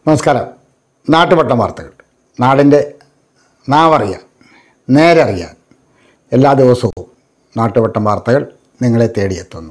നമസ്കാരം നാട്ടുപട്ടം വാർത്തകൾ നാടിൻ്റെ നാവറിയാൻ നേരറിയാൻ എല്ലാ ദിവസവും നാട്ടുപട്ടം വാർത്തകൾ നിങ്ങളെ തേടിയെത്തുന്നു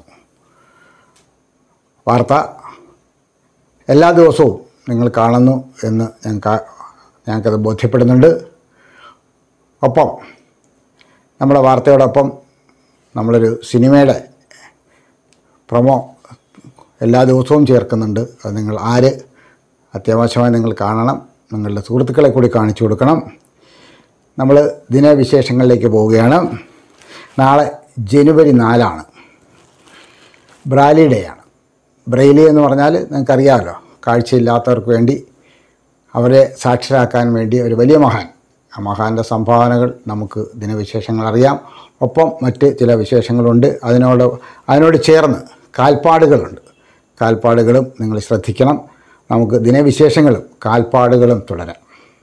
വാർത്ത എല്ലാ ദിവസവും നിങ്ങൾ കാണുന്നു എന്ന് ഞങ്ങൾക്ക് ഞങ്ങൾക്കത് ബോധ്യപ്പെടുന്നുണ്ട് ഒപ്പം നമ്മുടെ വാർത്തയോടൊപ്പം നമ്മളൊരു സിനിമയുടെ പ്രൊമോ എല്ലാ ദിവസവും ചേർക്കുന്നുണ്ട് അത് നിങ്ങൾ ആര് അത്യാവശ്യമായി നിങ്ങൾ കാണണം നിങ്ങളുടെ സുഹൃത്തുക്കളെ കൂടി കാണിച്ചു കൊടുക്കണം നമ്മൾ ദിനവിശേഷങ്ങളിലേക്ക് പോവുകയാണ് നാളെ ജനുവരി നാലാണ് ബ്രാലി ഡേ ആണ് ബ്രെയിലി എന്ന് പറഞ്ഞാൽ നിങ്ങൾക്കറിയാമല്ലോ കാഴ്ചയില്ലാത്തവർക്ക് വേണ്ടി അവരെ സാക്ഷരാക്കാൻ വേണ്ടി ഒരു വലിയ മഹാൻ ആ മഹാൻ്റെ സംഭാവനകൾ നമുക്ക് ദിനവിശേഷങ്ങൾ അറിയാം ഒപ്പം മറ്റ് ചില വിശേഷങ്ങളുണ്ട് അതിനോട് അതിനോട് ചേർന്ന് കാൽപ്പാടുകളുണ്ട് കാൽപ്പാടുകളും നിങ്ങൾ ശ്രദ്ധിക്കണം നമുക്ക് ദിനവിശേഷങ്ങളും കാൽപ്പാടുകളും തുടരാം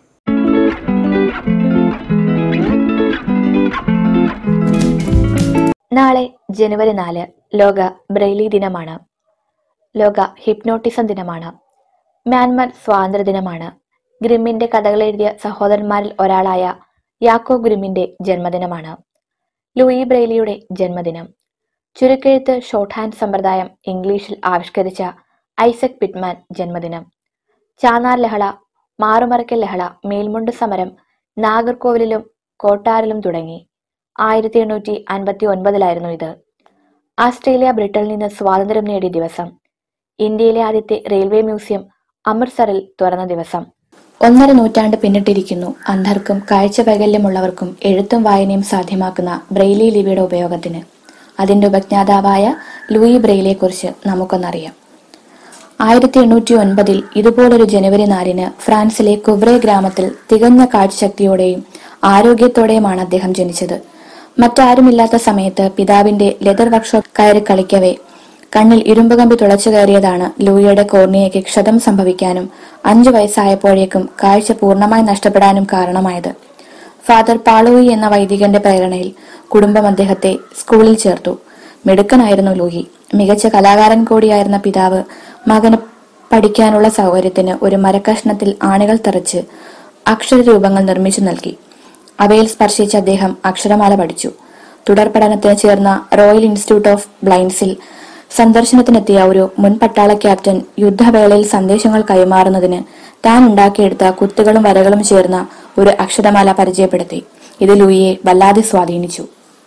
നാളെ ജനുവരി നാല് ലോക ബ്രെയിലി ദിനമാണ് ലോക ഹിപ്നോട്ടിസം ദിനമാണ് മ്യാൻമർ സ്വാതന്ത്ര്യ ദിനമാണ് ഗ്രിമ്മിന്റെ കഥകൾ എഴുതിയ സഹോദരന്മാരിൽ ഒരാളായ യാക്കോ ഗ്രിമ്മിന്റെ ജന്മദിനമാണ് ലൂയി ബ്രെയിലിയുടെ ജന്മദിനം ചുരുക്കെഴുത്ത് ഷോർട്ട് ഹാൻഡ് സമ്പ്രദായം ഇംഗ്ലീഷിൽ ആവിഷ്കരിച്ച ഐസക് പിറ്റ്മാൻ ജന്മദിനം ചാന്നാർ ലഹള മാറുമറയ്ക്കൽ ലഹള മേൽമുണ്ട് സമരം നാഗർകോവിലിലും കോട്ടാറിലും തുടങ്ങി ആയിരത്തി എണ്ണൂറ്റി അൻപത്തി ഒൻപതിലായിരുന്നു ഇത് ആസ്ട്രേലിയ ബ്രിട്ടനിൽ നിന്ന് സ്വാതന്ത്ര്യം നേടിയ ദിവസം ഇന്ത്യയിലെ ആദ്യത്തെ റെയിൽവേ മ്യൂസിയം അമൃത്സറിൽ തുറന്ന ദിവസം ഒന്നര നൂറ്റാണ്ട് പിന്നിട്ടിരിക്കുന്നു അന്ധർക്കും കാഴ്ച വൈകല്യമുള്ളവർക്കും എഴുത്തും വായനയും സാധ്യമാക്കുന്ന ബ്രെയിലി ലിപിയുടെ ഉപയോഗത്തിന് അതിന്റെ ഉപജ്ഞാതാവായ ലൂയി ബ്രെയിലിയെക്കുറിച്ച് നമുക്കൊന്നറിയാം ആയിരത്തി എണ്ണൂറ്റി ഒൻപതിൽ ഇതുപോലൊരു ജനുവരി നാലിന് ഫ്രാൻസിലെ കുവ്രെ ഗ്രാമത്തിൽ തികഞ്ഞ കാഴ്ചശക്തിയോടെയും ആരോഗ്യത്തോടെയുമാണ് അദ്ദേഹം ജനിച്ചത് മറ്റാരുമില്ലാത്ത സമയത്ത് പിതാവിന്റെ ലെതർ വർക്ക്ഷോപ്പ് കയറി കളിക്കവേ കണ്ണിൽ ഇരുമ്പ് കമ്പി തുളച്ചു കയറിയതാണ് ലൂയിയുടെ കോർണിയയ്ക്ക് ക്ഷതം സംഭവിക്കാനും അഞ്ചു വയസ്സായപ്പോഴേക്കും കാഴ്ച പൂർണ്ണമായി നഷ്ടപ്പെടാനും കാരണമായത് ഫാദർ പാളൂയി എന്ന വൈദികന്റെ പ്രേരണയിൽ കുടുംബം അദ്ദേഹത്തെ സ്കൂളിൽ ചേർത്തു മിടുക്കനായിരുന്നു ലൂയി മികച്ച കലാകാരൻ കൂടിയായിരുന്ന പിതാവ് മകന് പഠിക്കാനുള്ള സൗകര്യത്തിന് ഒരു മരക്കഷ്ണത്തിൽ ആണികൾ തറച്ച് അക്ഷരരൂപങ്ങൾ നിർമ്മിച്ചു നൽകി അവയിൽ സ്പർശിച്ച അദ്ദേഹം അക്ഷരമാല പഠിച്ചു തുടർ പഠനത്തിന് ചേർന്ന റോയൽ ഇൻസ്റ്റിറ്റ്യൂട്ട് ഓഫ് ബ്ലൈൻഡ്സിൽ സന്ദർശനത്തിനെത്തിയ ഒരു മുൻ പട്ടാള ക്യാപ്റ്റൻ യുദ്ധവേളയിൽ സന്ദേശങ്ങൾ കൈമാറുന്നതിന് താൻ ഉണ്ടാക്കിയെടുത്ത കുത്തുകളും വരകളും ചേർന്ന ഒരു അക്ഷരമാല പരിചയപ്പെടുത്തി ഇത് ലൂയിയെ വല്ലാതെ സ്വാധീനിച്ചു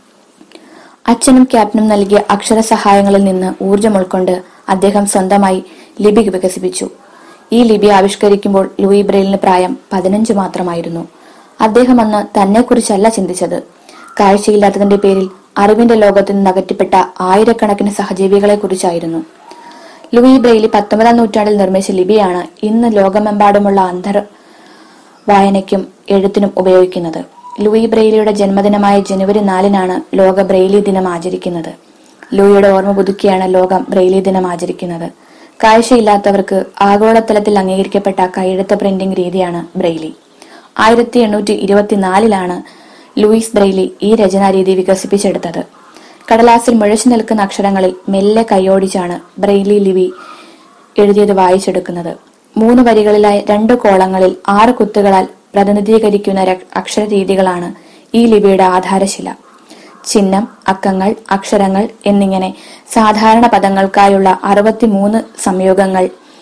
അച്ഛനും ക്യാപ്റ്റനും നൽകിയ അക്ഷര സഹായങ്ങളിൽ നിന്ന് ഊർജം ഉൾക്കൊണ്ട് അദ്ദേഹം സ്വന്തമായി ലിപി വികസിപ്പിച്ചു ഈ ലിപി ആവിഷ്കരിക്കുമ്പോൾ ലൂയി ബ്രെയിലിന് പ്രായം പതിനഞ്ച് മാത്രമായിരുന്നു അദ്ദേഹം അന്ന് തന്നെക്കുറിച്ചല്ല ചിന്തിച്ചത് കാഴ്ചയില്ലാത്തതിന്റെ പേരിൽ അറിവിന്റെ ലോകത്ത് നിന്ന് അകറ്റിപ്പെട്ട ആയിരക്കണക്കിന് സഹജീവികളെ കുറിച്ചായിരുന്നു ലൂയി ബ്രെയിലി പത്തൊമ്പതാം നൂറ്റാണ്ടിൽ നിർമ്മിച്ച ലിപിയാണ് ഇന്ന് ലോകമെമ്പാടുമുള്ള അന്തർ വായനയ്ക്കും എഴുത്തിനും ഉപയോഗിക്കുന്നത് ലൂയി ബ്രെയിലിയുടെ ജന്മദിനമായ ജനുവരി നാലിനാണ് ലോക ബ്രെയിലി ദിനം ആചരിക്കുന്നത് ലൂയിയുടെ ഓർമ്മ പുതുക്കിയാണ് ലോകം ബ്രെയിലി ദിനം ആചരിക്കുന്നത് കാഴ്ചയില്ലാത്തവർക്ക് ആഗോളതലത്തിൽ അംഗീകരിക്കപ്പെട്ട കൈയെഴുത്ത് പ്രിന്റിംഗ് രീതിയാണ് ബ്രെയിലി ആയിരത്തി എണ്ണൂറ്റി ഇരുപത്തിനാലിലാണ് ലൂയിസ് ബ്രെയിലി ഈ രചനാരീതി വികസിപ്പിച്ചെടുത്തത് കടലാസിൽ മുഴച്ചു നിൽക്കുന്ന അക്ഷരങ്ങളിൽ മെല്ലെ കൈയോടിച്ചാണ് ബ്രെയിലി ലിപി എഴുതിയത് വായിച്ചെടുക്കുന്നത് മൂന്ന് വരികളിലായി രണ്ട് കോളങ്ങളിൽ ആറ് കുത്തുകളാൽ പ്രതിനിധീകരിക്കുന്ന ര- അക്ഷരരീതികളാണ് ഈ ലിപിയുടെ ആധാരശില ചിഹ്നം അക്കങ്ങൾ അക്ഷരങ്ങൾ എന്നിങ്ങനെ സാധാരണ പദങ്ങൾക്കായുള്ള അറുപത്തിമൂന്ന് സംയോഗങ്ങൾ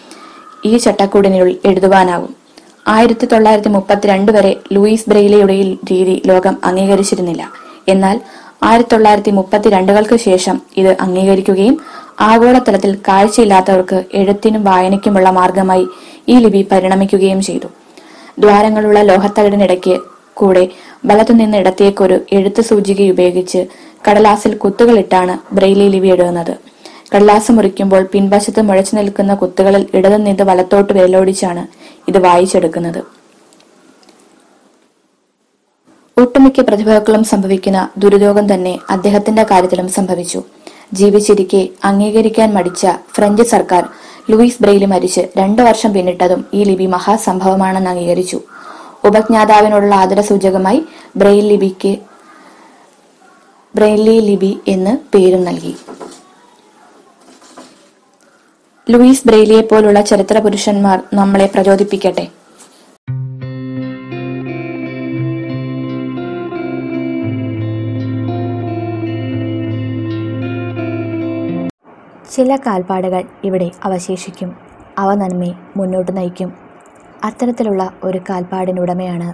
ഈ ചട്ടക്കൂടിനുള്ളിൽ എഴുതുവാനാകും ആയിരത്തി തൊള്ളായിരത്തി മുപ്പത്തിരണ്ട് വരെ ലൂയിസ് ബ്രെയിലിയുടെ ഈ രീതി ലോകം അംഗീകരിച്ചിരുന്നില്ല എന്നാൽ ആയിരത്തി തൊള്ളായിരത്തി മുപ്പത്തിരണ്ടുകൾക്ക് ശേഷം ഇത് അംഗീകരിക്കുകയും ആഗോളതലത്തിൽ കാഴ്ചയില്ലാത്തവർക്ക് എഴുത്തിനും വായനയ്ക്കുമുള്ള മാർഗമായി ഈ ലിപി പരിണമിക്കുകയും ചെയ്തു ദ്വാരങ്ങളുള്ള ലോഹത്തകിടിനിടയ്ക്ക് കൂടെ വലത്തുനിന്ന് ഇടത്തേക്കൊരു എഴുത്ത് സൂചിക ഉപയോഗിച്ച് കടലാസിൽ കുത്തുകളിട്ടാണ് ബ്രെയിലി ലിപി എഴുതുന്നത് കടലാസ് മുറിക്കുമ്പോൾ പിൻവശത്ത് മുഴച്ചു നിൽക്കുന്ന കുത്തുകളിൽ ഇടതു നിന്ന് വലത്തോട്ട് വിരലോടിച്ചാണ് ഇത് വായിച്ചെടുക്കുന്നത് ഒട്ടുമിക്ക പ്രതിഭകളും സംഭവിക്കുന്ന ദുരിതോഗം തന്നെ അദ്ദേഹത്തിന്റെ കാര്യത്തിലും സംഭവിച്ചു ജീവിച്ചിരിക്കെ അംഗീകരിക്കാൻ മടിച്ച ഫ്രഞ്ച് സർക്കാർ ലൂയിസ് ബ്രെയിലി മരിച്ച് രണ്ടു വർഷം പിന്നിട്ടതും ഈ ലിപി മഹാസംഭവമാണെന്ന് അംഗീകരിച്ചു ഉപജ്ഞാതാവിനോടുള്ള ആദരസൂചകമായി ബ്രെയിൽ ലിപിക്ക് ബ്രെയിലി ലിപി എന്ന് പേരും നൽകി ലൂയിസ് ബ്രെയിലിയെ പോലുള്ള ചരിത്ര പുരുഷന്മാർ നമ്മളെ പ്രചോദിപ്പിക്കട്ടെ ചില കാൽപ്പാടുകൾ ഇവിടെ അവശേഷിക്കും അവ നന്മയെ മുന്നോട്ട് നയിക്കും അത്തരത്തിലുള്ള ഒരു കാൽപ്പാടിനുടമയാണ്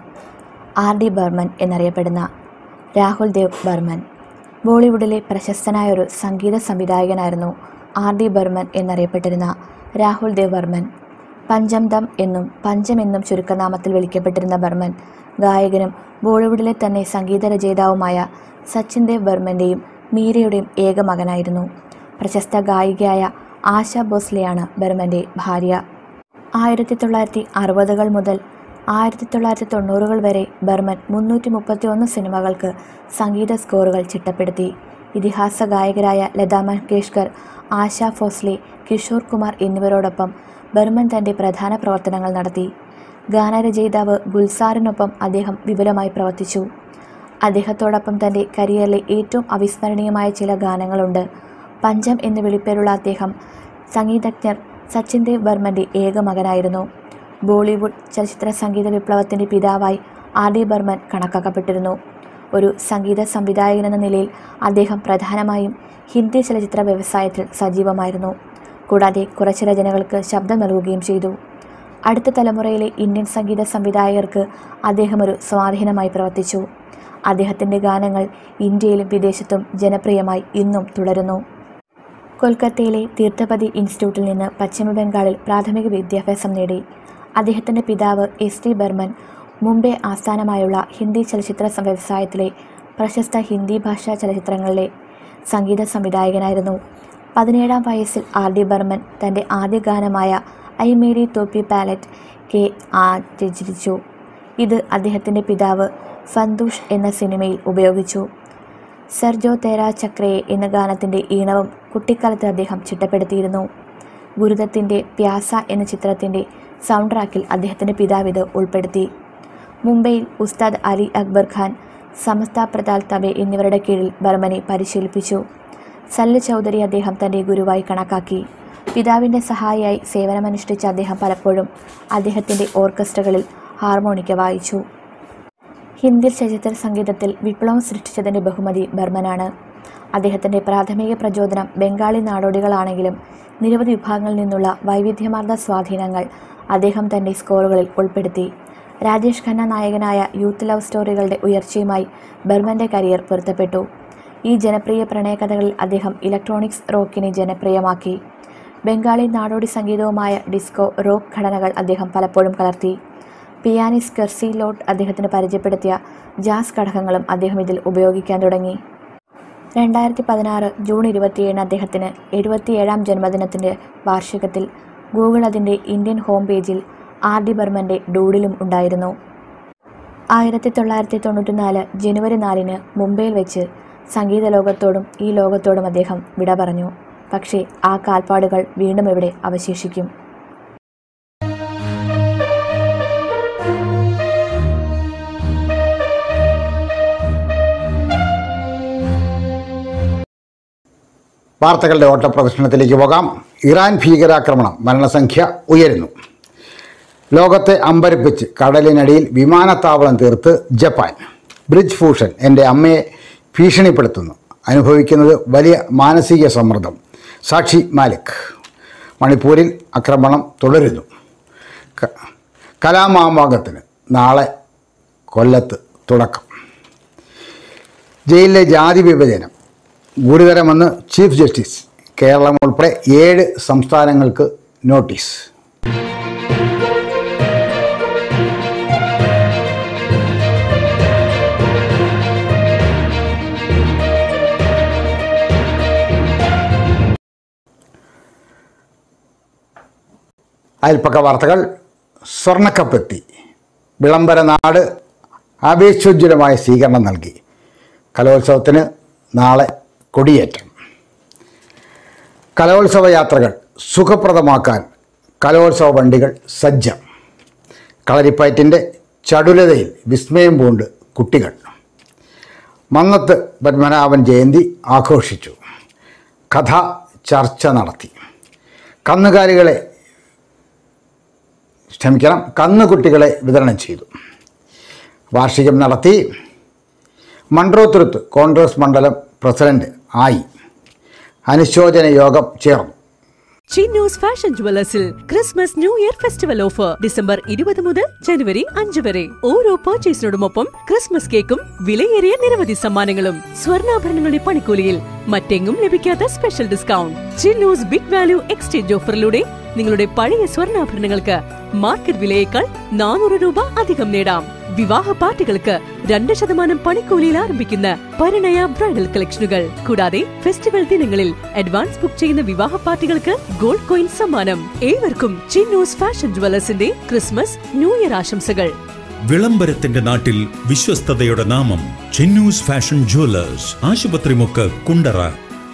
ആർ ഡി ബർമൻ എന്നറിയപ്പെടുന്ന രാഹുൽ ദേവ് ബർമൻ ബോളിവുഡിലെ പ്രശസ്തനായ ഒരു സംഗീത സംവിധായകനായിരുന്നു ആർ ഡി ബർമൻ എന്നറിയപ്പെട്ടിരുന്ന രാഹുൽ ദേവ് ബർമൻ പഞ്ചം ദം എന്നും പഞ്ചം എന്നും ചുരുക്കനാമത്തിൽ വിളിക്കപ്പെട്ടിരുന്ന ബർമൻ ഗായകനും ബോളിവുഡിലെ തന്നെ സംഗീത രചയിതാവുമായ സച്ചിൻ ദേവ് ബർമൻ്റെയും മീരയുടെയും ഏക മകനായിരുന്നു പ്രശസ്ത ഗായികയായ ആശ ഭോസ്ലെയാണ് ബർമൻ്റെ ഭാര്യ ആയിരത്തി തൊള്ളായിരത്തി അറുപതുകൾ മുതൽ ആയിരത്തി തൊള്ളായിരത്തി തൊണ്ണൂറുകൾ വരെ ബർമൻ മുന്നൂറ്റി മുപ്പത്തി ഒന്ന് സിനിമകൾക്ക് സംഗീത സ്കോറുകൾ ചിട്ടപ്പെടുത്തി ഇതിഹാസ ഗായകരായ ലതാ മങ്കേഷ്കർ ആശ ഫോസ്ലെ കിഷോർ കുമാർ എന്നിവരോടൊപ്പം ബർമൻ തൻ്റെ പ്രധാന പ്രവർത്തനങ്ങൾ നടത്തി ഗാനരചയിതാവ് ഗുൽസാറിനൊപ്പം അദ്ദേഹം വിപുലമായി പ്രവർത്തിച്ചു അദ്ദേഹത്തോടൊപ്പം തൻ്റെ കരിയറിലെ ഏറ്റവും അവിസ്മരണീയമായ ചില ഗാനങ്ങളുണ്ട് പഞ്ചം എന്ന് വിളിപ്പേരുള്ള അദ്ദേഹം സംഗീതജ്ഞർ സച്ചിൻ ദേവ് ബർമൻ്റെ ഏക മകനായിരുന്നു ബോളിവുഡ് ചലച്ചിത്ര സംഗീത വിപ്ലവത്തിൻ്റെ പിതാവായി ആർ ഡി ബർമൻ കണക്കാക്കപ്പെട്ടിരുന്നു ഒരു സംഗീത സംവിധായകനെന്ന നിലയിൽ അദ്ദേഹം പ്രധാനമായും ഹിന്ദി ചലച്ചിത്ര വ്യവസായത്തിൽ സജീവമായിരുന്നു കൂടാതെ കുറച്ച് രചനകൾക്ക് ശബ്ദം നൽകുകയും ചെയ്തു അടുത്ത തലമുറയിലെ ഇന്ത്യൻ സംഗീത സംവിധായകർക്ക് അദ്ദേഹം ഒരു സ്വാധീനമായി പ്രവർത്തിച്ചു അദ്ദേഹത്തിൻ്റെ ഗാനങ്ങൾ ഇന്ത്യയിലും വിദേശത്തും ജനപ്രിയമായി ഇന്നും തുടരുന്നു കൊൽക്കത്തയിലെ തീർത്ഥപതി ഇൻസ്റ്റിറ്റ്യൂട്ടിൽ നിന്ന് പശ്ചിമ ബംഗാളിൽ പ്രാഥമിക വിദ്യാഭ്യാസം നേടി അദ്ദേഹത്തിൻ്റെ പിതാവ് എസ് ടി ബർമൻ മുംബൈ ആസ്ഥാനമായുള്ള ഹിന്ദി ചലച്ചിത്ര സം- വ്യവസായത്തിലെ പ്രശസ്ത ഹിന്ദി ഭാഷാ ചലച്ചിത്രങ്ങളിലെ സംഗീത സംവിധായകനായിരുന്നു പതിനേഴാം വയസ്സിൽ ആർ ഡി ബർമൻ തൻ്റെ ആദ്യ ഗാനമായ ഐ മേരി തോപ്പി പാലറ്റ് കെ ആചരിച്ചു ഇത് അദ്ദേഹത്തിൻ്റെ പിതാവ് സന്തോഷ് എന്ന സിനിമയിൽ ഉപയോഗിച്ചു സെർജോ തേരാ ചക്രയെ എന്ന ഗാനത്തിൻ്റെ ഈണവും കുട്ടിക്കാലത്ത് അദ്ദേഹം ചിട്ടപ്പെടുത്തിയിരുന്നു ഗുരുദത്തിൻ്റെ പ്യാസ എന്ന ചിത്രത്തിൻ്റെ സൗണ്ട് ട്രാക്കിൽ അദ്ദേഹത്തിൻ്റെ പിതാവ് ഇത് ഉൾപ്പെടുത്തി മുംബൈയിൽ ഉസ്താദ് അലി അക്ബർ ഖാൻ സമസ്ത പ്രതാൽ തബെ എന്നിവരുടെ കീഴിൽ ബർമനെ പരിശീലിപ്പിച്ചു സല്ല് ചൗധരി അദ്ദേഹം തൻ്റെ ഗുരുവായി കണക്കാക്കി പിതാവിൻ്റെ സഹായിയായി സേവനമനുഷ്ഠിച്ച അദ്ദേഹം പലപ്പോഴും അദ്ദേഹത്തിൻ്റെ ഓർക്കസ്ട്രകളിൽ ഹാർമോണിക്ക വായിച്ചു ഹിന്ദി ചലച്ചിത്ര സംഗീതത്തിൽ വിപ്ലവം സൃഷ്ടിച്ചതിൻ്റെ ബഹുമതി ബർമനാണ് അദ്ദേഹത്തിൻ്റെ പ്രാഥമിക പ്രചോദനം ബംഗാളി നാടോടികളാണെങ്കിലും നിരവധി വിഭാഗങ്ങളിൽ നിന്നുള്ള വൈവിധ്യമാർന്ന സ്വാധീനങ്ങൾ അദ്ദേഹം തൻ്റെ സ്കോറുകളിൽ ഉൾപ്പെടുത്തി രാജേഷ് ഖന്ന നായകനായ യൂത്ത് ലവ് സ്റ്റോറികളുടെ ഉയർച്ചയുമായി ബർമൻ്റെ കരിയർ പൊരുത്തപ്പെട്ടു ഈ ജനപ്രിയ പ്രണയകഥകളിൽ അദ്ദേഹം ഇലക്ട്രോണിക്സ് റോക്കിനെ ജനപ്രിയമാക്കി ബംഗാളി നാടോടി സംഗീതവുമായ ഡിസ്കോ റോക്ക് ഘടനകൾ അദ്ദേഹം പലപ്പോഴും കലർത്തി പിയാനിസ്റ്റ് കെർസി ലോട്ട് അദ്ദേഹത്തിന് പരിചയപ്പെടുത്തിയ ജാസ് ഘടകങ്ങളും അദ്ദേഹം ഇതിൽ ഉപയോഗിക്കാൻ തുടങ്ങി രണ്ടായിരത്തി പതിനാറ് ജൂൺ ഇരുപത്തിയേഴിന് അദ്ദേഹത്തിന് എഴുപത്തിയേഴാം ജന്മദിനത്തിൻ്റെ വാർഷികത്തിൽ ഗൂഗിൾ അതിൻ്റെ ഇന്ത്യൻ ഹോം പേജിൽ ആർ ഡി ബർമൻ്റെ ഡൂഡിലും ഉണ്ടായിരുന്നു ആയിരത്തി തൊള്ളായിരത്തി തൊണ്ണൂറ്റിനാല് ജനുവരി നാലിന് മുംബൈയിൽ വെച്ച് സംഗീത ലോകത്തോടും ഈ ലോകത്തോടും അദ്ദേഹം വിട പറഞ്ഞു പക്ഷേ ആ കാൽപ്പാടുകൾ വീണ്ടും ഇവിടെ അവശേഷിക്കും വാർത്തകളുടെ ഓട്ടപ്രദർശനത്തിലേക്ക് പോകാം ഇറാൻ ഭീകരാക്രമണം മരണസംഖ്യ ഉയരുന്നു ലോകത്തെ അമ്പരപ്പിച്ച് കടലിനടിയിൽ വിമാനത്താവളം തീർത്ത് ജപ്പാൻ ബ്രിഡ്ജ് ഫൂഷൻ എൻ്റെ അമ്മയെ ഭീഷണിപ്പെടുത്തുന്നു അനുഭവിക്കുന്നത് വലിയ മാനസിക സമ്മർദ്ദം സാക്ഷി മാലിക് മണിപ്പൂരിൽ ആക്രമണം തുടരുന്നു ക- കലാമാമാങ്കത്തിന് നാളെ കൊല്ലത്ത് തുടക്കം ജയിലിലെ ജാതി വിഭജനം ഗുരുതരമെന്ന് ചീഫ് ജസ്റ്റിസ് കേരളം ഉൾപ്പെടെ ഏഴ് സംസ്ഥാനങ്ങൾക്ക് നോട്ടീസ് അയൽപ്പക്ക വാർത്തകൾ സ്വർണ്ണക്കപ്പെത്തി വിളംബര നാട് ആവേശോജ്വലമായ സ്വീകരണം നൽകി കലോത്സവത്തിന് നാളെ കൊടിയേറ്റം കലോത്സവ യാത്രകൾ സുഖപ്രദമാക്കാൻ കലോത്സവ വണ്ടികൾ സജ്ജം കളരിപ്പയറ്റിൻ്റെ ചടുലതയിൽ വിസ്മയം പൂണ്ട് കുട്ടികൾ മന്നത്ത് പത്മനാഭൻ ജയന്തി ആഘോഷിച്ചു കഥ ചർച്ച നടത്തി കന്നുകാലികളെ ക്ഷമിക്കണം കന്നുകുട്ടികളെ വിതരണം ചെയ്തു വാർഷികം നടത്തി മൺട്രോത്തുരുത്ത് കോൺഗ്രസ് മണ്ഡലം പ്രസിഡന്റ് ആയി അനുശോചന യോഗം ചേർന്നു ചിന്നൂസ് ഫാഷൻ ജുവലേഴ്സിൽ Christmas new year festival offer December ഇരുപത് മുതൽ ജനുവരി അഞ്ച് വരെ ഓരോ പർച്ചേസിനോടുമൊപ്പം ക്രിസ്മസ് കേക്കും വിലയേറിയ നിരവധി സമ്മാനങ്ങളും സ്വർണ്ണാഭരണങ്ങളുടെ പണിക്കൂലിയിൽ മറ്റെങ്ങും ലഭിക്കാത്ത special discount Chinnoos big value exchange ഓഫറിലൂടെ നിങ്ങളുടെ പഴയ സ്വർണ്ണാഭരണങ്ങൾക്ക് മാർക്കറ്റ് വിലയേക്കാൾ നാനൂറ് രൂപ അധികം നേടാം വിവാഹ പാർട്ടികൾക്ക് രണ്ട് ശതമാനം പണിക്കൂലിയിൽ ആരംഭിക്കുന്ന പരിണയ ബ്രൈഡൽ കളക്ഷനുകൾ കൂടാതെ ഫെസ്റ്റിവൽ ദിനങ്ങളിൽ അഡ്വാൻസ് ബുക്ക് ചെയ്യുന്ന വിവാഹ പാർട്ടികൾക്ക് ഗോൾഡ് കോയിൻ സമ്മാനം ഏവർക്കും ചിന്നൂസ് ഫാഷൻ ജുവലേഴ്സിന്റെ ക്രിസ്മസ് ന്യൂ ഇയർ ആശംസകൾ വിളംബരത്തിന്റെ നാട്ടിൽ വിശ്വസ്തതയുടെ നാമം ചെന്നൂസ് ഫാഷൻ ജുവലേഴ്സ് ആശുപത്രിമുക്ക് കുണ്ടറ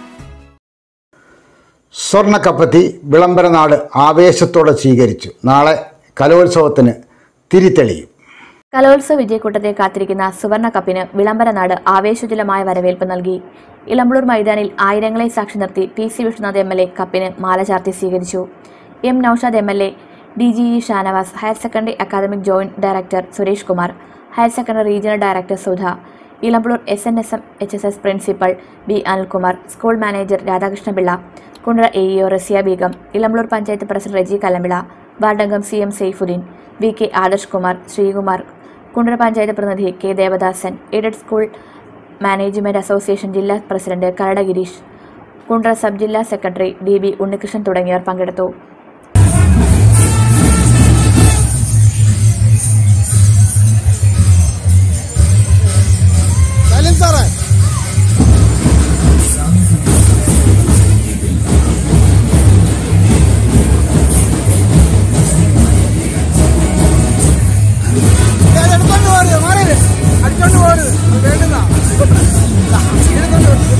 സ്വർണ്ണക്കപ്പത്തി വിളംബരനാട് ആവേശത്തോടെ സ്വീകരിച്ചു നാളെ കലോത്സവത്തിന് തിരിതെളിയും കലോത്സവ വിജയക്കൂട്ടത്തെ കാത്തിരിക്കുന്ന സുവർണ കപ്പിന് വിളംബര നാട് ആവേശോജ്വലമായ വരവേൽപ്പ് നൽകി ഇളമ്പളൂർ മൈതാനിൽ ആയിരങ്ങളെ സാക്ഷി നിർത്തി P C Vishnunath M L A കപ്പിന് മാല ചാർത്തി സ്വീകരിച്ചു M Noushad M L A D G E Shanavas higher secondary academic joint director Suresh Kumar higher secondary regional director Sudha Elampalloor S N S M H S S principal B Anilkumar school manager Radhakrishnapillai Kundara A E O Raziya Beegum Elampalloor panchayat president Reji Kallambila വാർഡംഗം C M Saifudheen V K Adarsh Kumar Sreekumar Kundara panchayat പ്രതിനിധി K Devadasan aided school management association ജില്ലാ president Karada Gireesh Kundara sub ജില്ലാ secretary D B Unnikrishnan തുടങ്ങിയവർ പങ്കെടുത്തു എടുത്തോണ്ട് പോരുത് മാറിയത് അടിച്ചോണ്ട് പോരുത് അത് വേണ്ടുന്ന എടുത്തോണ്ട് പോരുത്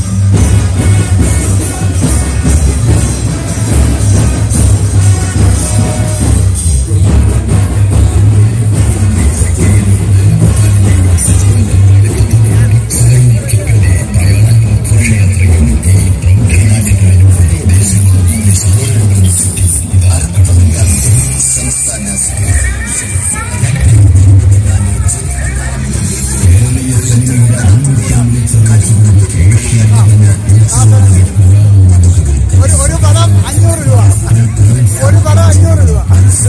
ഒരു ഒരു പടം അഞ്ഞൂറ് രൂപ ഒരു പടം അഞ്ഞൂറ് രൂപ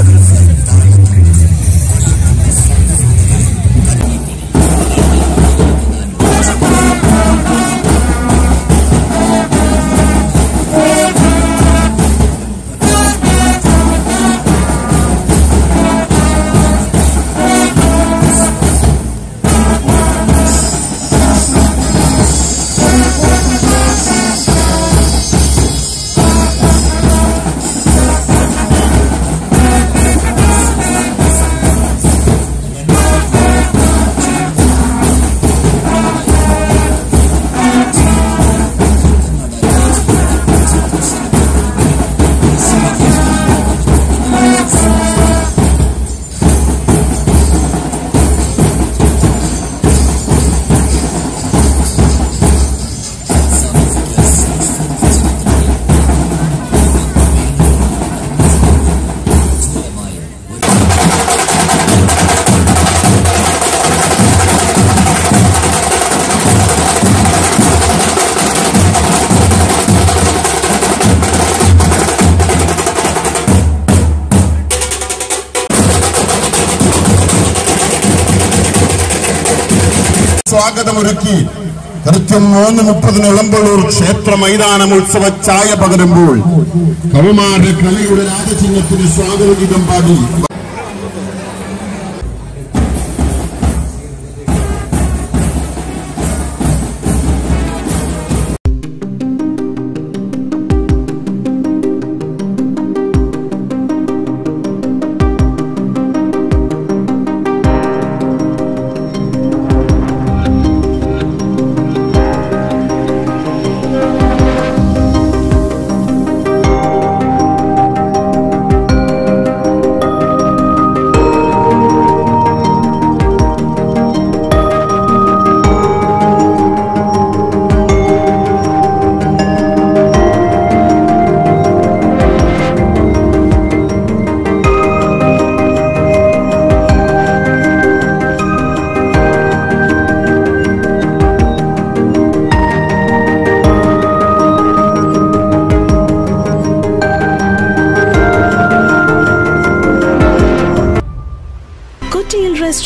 സ്വാഗതമൊരുക്കി കൃത്യം മൂന്ന് മുപ്പതിന് ഇളമ്പള്ളൂർ ക്ഷേത്ര മൈതാനം ഉത്സവ ചായ പകരുമ്പോൾ കൗമാര കലയുടെ രാജചിഹ്നത്തിന് സ്വാഗതഗീതം പാടി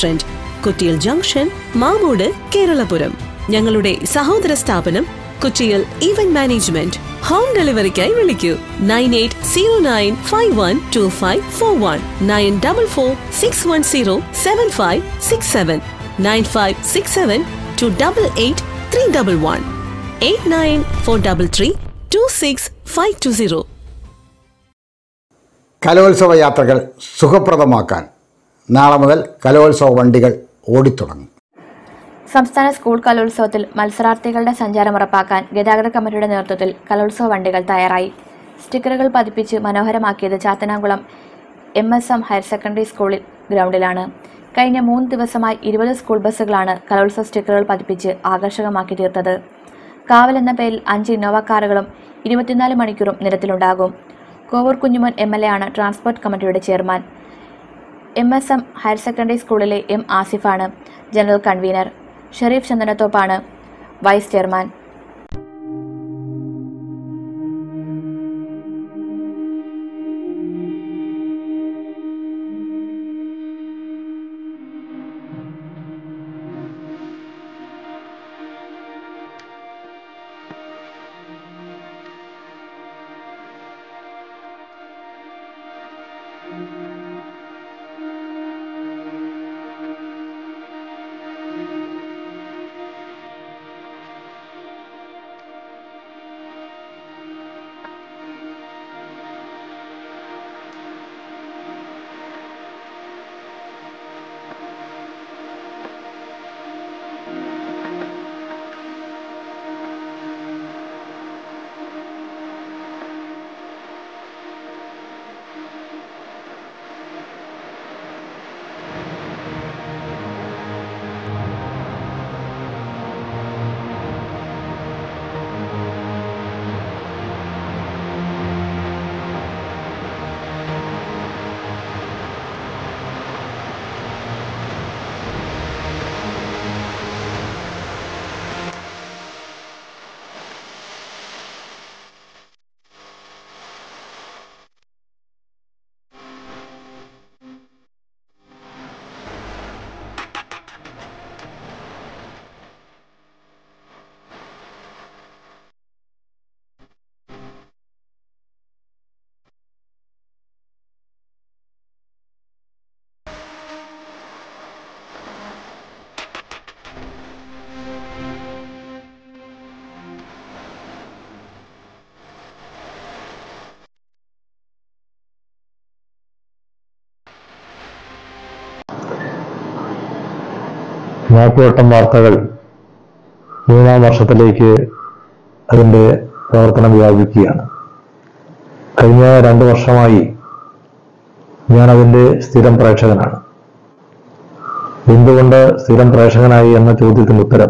റെസ്റ്റോറന്റ് കുറ്റിയൽ ജംഗ്ഷൻ മാമൂട് കേരളപുരം ഞങ്ങളുടെ സഹോദര സ്ഥാപനം കൊച്ചിയിൽ ഈവന്റ് മാനേജ്മെന്റ് ഹോം ഡെലിവറിക്കായി വിളിക്കൂ nine eight zero nine five one two five four one nine double four six one zero seven five six seven nine five six seven two double eight three double one eight nine four double three two six five two zero കലോത്സവ യാത്രകൾ സുഖപ്രദമാക്കാൻ നാളെ മുതൽ കലോത്സവ വണ്ടികൾ ഓടിത്തുടങ്ങും സംസ്ഥാന school കലോത്സവത്തിൽ മത്സരാർത്ഥികളുടെ സഞ്ചാരം ഉറപ്പാക്കാൻ ഗതാഗത കമ്മിറ്റിയുടെ നേതൃത്വത്തിൽ കലോത്സവ വണ്ടികൾ തയ്യാറായി സ്റ്റിക്കറുകൾ പതിപ്പിച്ച് മനോഹരമാക്കിയത് Chathanakulam M S M higher secondary സ്കൂളിൽ ഗ്രൗണ്ടിലാണ് കഴിഞ്ഞ മൂന്ന് ദിവസമായി ഇരുപത് സ്കൂൾ ബസ്സുകളാണ് കലോത്സവ സ്റ്റിക്കറുകൾ പതിപ്പിച്ച് ആകർഷകമാക്കി തീർത്തത് കാവൽ എന്ന പേരിൽ അഞ്ച് ഇന്നോവ കാറുകളും ഇരുപത്തിനാല് മണിക്കൂറും നിരത്തിലുണ്ടാകും Kovoor Kunjumon M L A ആണ് ട്രാൻസ്പോർട്ട് കമ്മിറ്റിയുടെ chairman M S M higher secondary സ്കൂളിലെ എം ആസിഫാണ് ജനറൽ കൺവീനർ ഷെരീഫ് ചന്ദനത്തോപ്പാണ് വൈസ് ചെയർമാൻ നാട്ടുവട്ടം വാർത്തകൾ മൂന്നാം വർഷത്തിലേക്ക് അതിൻ്റെ പ്രവർത്തനം വ്യാപിക്കുകയാണ് കഴിഞ്ഞ രണ്ട് വർഷമായി ഞാൻ അതിൻ്റെ സ്ഥിരം പ്രേക്ഷകനാണ് എന്തുകൊണ്ട് സ്ഥിരം പ്രേക്ഷകനായി എന്ന ചോദ്യത്തിന് ഉത്തരം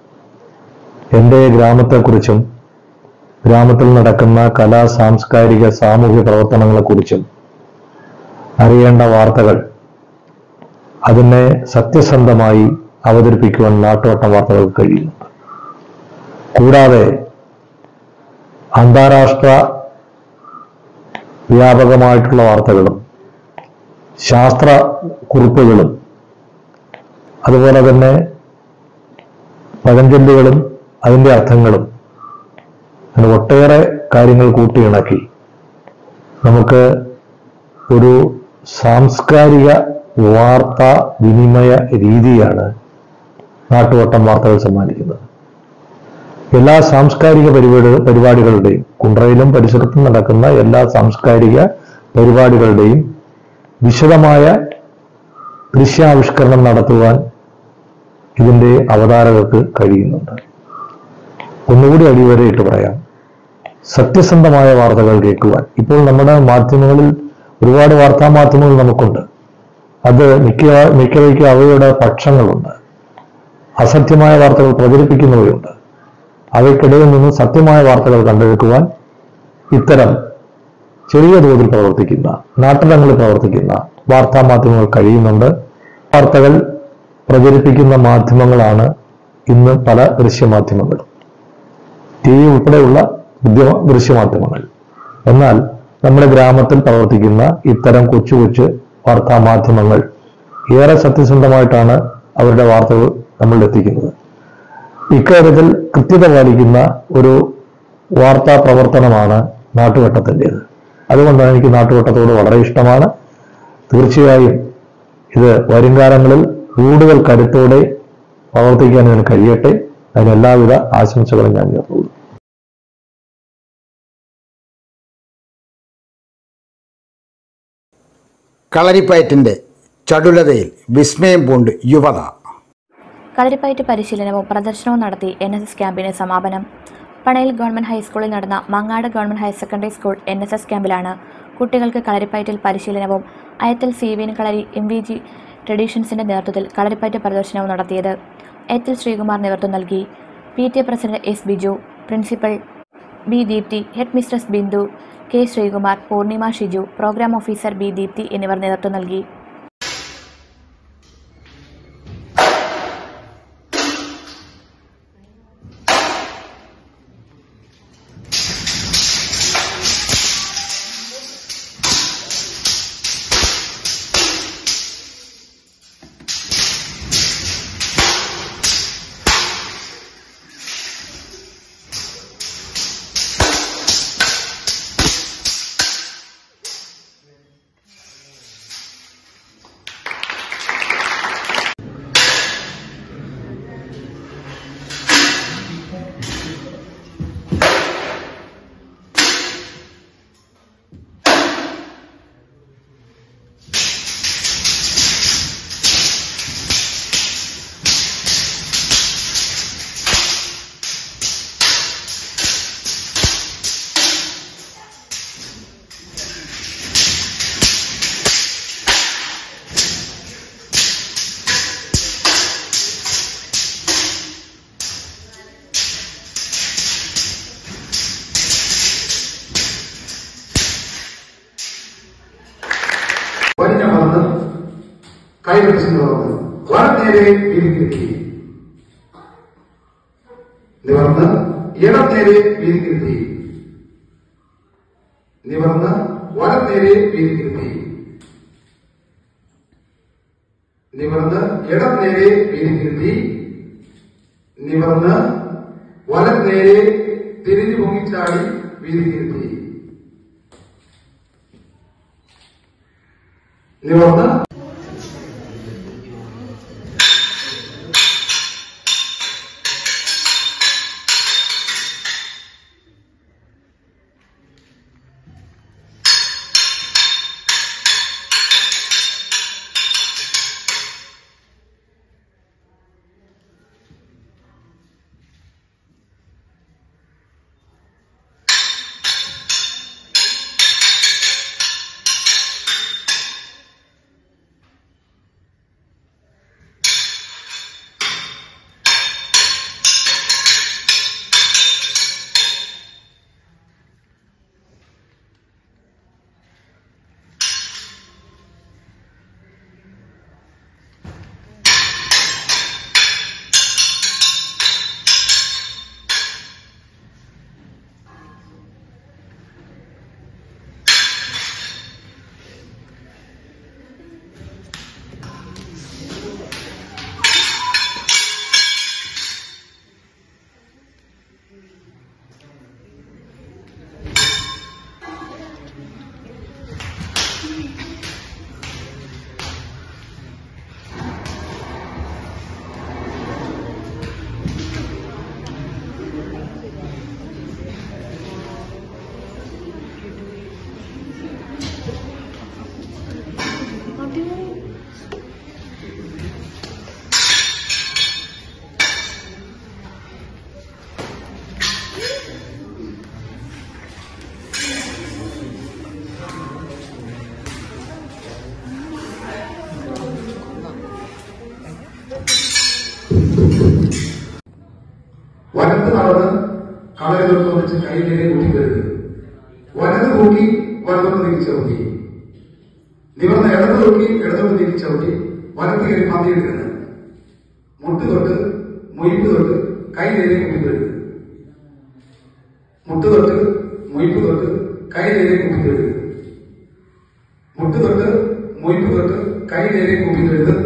എൻ്റെ ഗ്രാമത്തെക്കുറിച്ചും ഗ്രാമത്തിൽ നടക്കുന്ന കലാ സാംസ്കാരിക സാമൂഹ്യ പ്രവർത്തനങ്ങളെക്കുറിച്ചും അറിയേണ്ട വാർത്തകൾ അതിനെ സത്യസന്ധമായി അവതരിപ്പിക്കുവാൻ നാട്ടുവട്ടം വാർത്തകൾക്ക് കഴിയുന്നുണ്ട് കൂടാതെ അന്താരാഷ്ട്ര വ്യാപകമായിട്ടുള്ള വാർത്തകളും ശാസ്ത്ര കുറിപ്പുകളും അതുപോലെ തന്നെ പഴഞ്ചൊല്ലുകളും അതിൻ്റെ അർത്ഥങ്ങളും അങ്ങനെ ഒട്ടേറെ കാര്യങ്ങൾ കൂട്ടിയിണക്കി നമുക്ക് ഒരു സാംസ്കാരിക വാർത്താ വിനിമയ രീതിയാണ് നാട്ടുവട്ടം വാർത്തകൾ സമ്മാനിക്കുന്നത് എല്ലാ സാംസ്കാരിക പരിപാടി പരിപാടികളുടെയും കുണ്ട്രയിലും പരിസരത്തും നടക്കുന്ന എല്ലാ സാംസ്കാരിക പരിപാടികളുടെയും വിശദമായ ദൃശ്യാവിഷ്കരണം നടത്തുവാൻ ഇതിന്റെ അവതാരകർക്ക് കഴിയുന്നുണ്ട് ഒന്നുകൂടി അടിവരയിട്ട് പറയാം സത്യസന്ധമായ വാർത്തകൾ കേൾക്കുവാൻ ഇപ്പോൾ നമ്മുടെ മാധ്യമങ്ങളിൽ ഒരുപാട് വാർത്താ മാധ്യമങ്ങൾ നമുക്കുണ്ട് അത് മിക്ക മിക്കവയ്ക്കും അവയുടെ പക്ഷങ്ങളുണ്ട് അസത്യമായ വാർത്തകൾ പ്രചരിപ്പിക്കുന്നവയുണ്ട് അവയ്ക്കിടയിൽ നിന്ന് സത്യമായ വാർത്തകൾ കണ്ടെടുക്കുവാൻ ഇത്തരം ചെറിയ തോതിൽ പ്രവർത്തിക്കുന്ന നാട്ടിടങ്ങളിൽ പ്രവർത്തിക്കുന്ന വാർത്താ മാധ്യമങ്ങൾ കഴിയുന്നുണ്ട് വാർത്തകൾ പ്രചരിപ്പിക്കുന്ന മാധ്യമങ്ങളാണ് ഇന്ന് പല ദൃശ്യമാധ്യമങ്ങളും ടി വി ഉൾപ്പെടെയുള്ള ഉദ്യമ ദൃശ്യമാധ്യമങ്ങൾ എന്നാൽ നമ്മുടെ ഗ്രാമത്തിൽ പ്രവർത്തിക്കുന്ന ഇത്തരം കൊച്ചു കൊച്ചു വാർത്താ മാധ്യമങ്ങൾ ഏറെ സത്യസന്ധമായിട്ടാണ് അവരുടെ വാർത്തകൾ നമ്മളിൽ എത്തിക്കുന്നത് ഇക്കാര്യത്തിൽ കൃത്യത പാലിക്കുന്ന ഒരു വാർത്താ പ്രവർത്തനമാണ് നാട്ടുവട്ടത്തിൻ്റെത് അതുകൊണ്ടാണ് എനിക്ക് നാട്ടുവട്ടത്തോട് വളരെ ഇഷ്ടമാണ് തീർച്ചയായും ഇത് വരുംകാലങ്ങളിൽ കൂടുതൽ കരുത്തോടെ പ്രവർത്തിക്കാൻ ഇതിന് കഴിയട്ടെ അതിന് എല്ലാവിധ ആശംസകളും ഞാൻ നേർന്നുള്ളൂ കളരിപ്പയറ്റിൻ്റെ ചടുലതയിൽ വിസ്മയം പൂണ്ട് യുവത കളരിപ്പയറ്റ് പരിശീലനവും പ്രദർശനവും നടത്തി എൻ എസ് എസ് ക്യാമ്പിന് സമാപനം പണയിൽ ഗവൺമെന്റ് ഹൈസ്കൂളിൽ നടന്ന Mangad government higher secondary school N S S ക്യാമ്പിലാണ് കുട്ടികൾക്ക് കളരിപ്പയറ്റിൽ പരിശീലനവും Ayathil C V N kalari M V G ട്രഡീഷൻസിന്റെ നേതൃത്വത്തിൽ കളരിപ്പയറ്റ് പ്രദർശനവും നടത്തിയത് അയത്തിൽ ശ്രീകുമാർ നേതൃത്വം നൽകി P T A president S Biju principal B Deepthi headmistress Bindu K Sreekumar Poornima Shiju programme officer B Deepthi എന്നിവർ നേതൃത്വം നൽകി വലിഞ്ഞ വന്ന് കൈപിടിച്ച് നിവർന്ന് വലനേരെ വീതിക്കിരുത്തി നിവർന്ന് ഇടം നേരെ വീതിക്കിരുത്തി നിവർന്ന് വലനേരെ വീതിക്കിരുത്തി നിവർന്ന് ഇടം നേരെ വീതിക്കിരുത്തി നിവർന്ന് വലം നേരെ തിരിഞ്ഞു പൊങ്ങിച്ചാടി വീതിക്കിരുത്തി നിവർന്ന് വലത്ത് നടന്ന് കളയതൊക്കെ വെച്ച് കൈയിലേക്ക് കൂട്ടിക്കരുത് വലത് കൂട്ടി വലതൊന്ന് തിരിച്ചവിട്ടി നിവർന്ന് ഇടത് നോക്കി ഇടതൊന്ന് തിരിച്ചവിട്ടി വലത്ത് കയറി പന്തിയെടുക്കുന്നത് മുട്ട് തൊട്ട് മൊയ്പ്പ് തൊട്ട് കൈ നേരെ കൂട്ടിക്കരുത് മുട്ട് തൊട്ട് മൊയ്പ്പ് തൊട്ട് കൈ നേരെ കൂട്ടിക്കരുത് മുട്ട് തൊട്ട് മൊയ്പ്പ് തൊട്ട് കൈ നേരെ കൂട്ടിക്കരുത്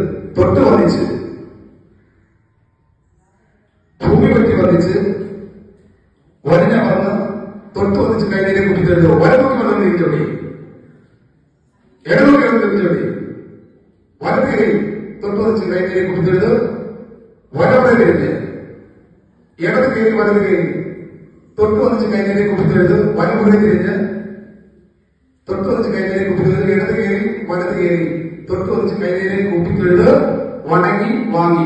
ഒരനെ വന്ന് തൊട്ട് വന്നിച്ച് കൈനീരെ കുട്ടികളുടെ ഒരനോക്കി വന്നു തിരിച്ചോടി ഇടനോക്കി വന്ന് തിരിച്ചോടി വലത് കൈ തൊട്ട് വന്നിച്ച് കൈനീരെ കുട്ടികളുടെ വലവിടെ തിരിഞ്ഞ് ഇടത് കൈ വലത് കൈ തൊട്ട് വന്നിച്ച് കൈനീരെ കുട്ടികളുടെ വലമുறை തിരിഞ്ഞ് തൊട്ട് വന്നിച്ച് കൈനീരെ കുട്ടികളുടെ ഇടത് കയറി വലത് കയറി തൊട്ട് വന്നിച്ച് കൈനീരെ കുട്ടികളുടെ വണങ്ങി വാങ്ങി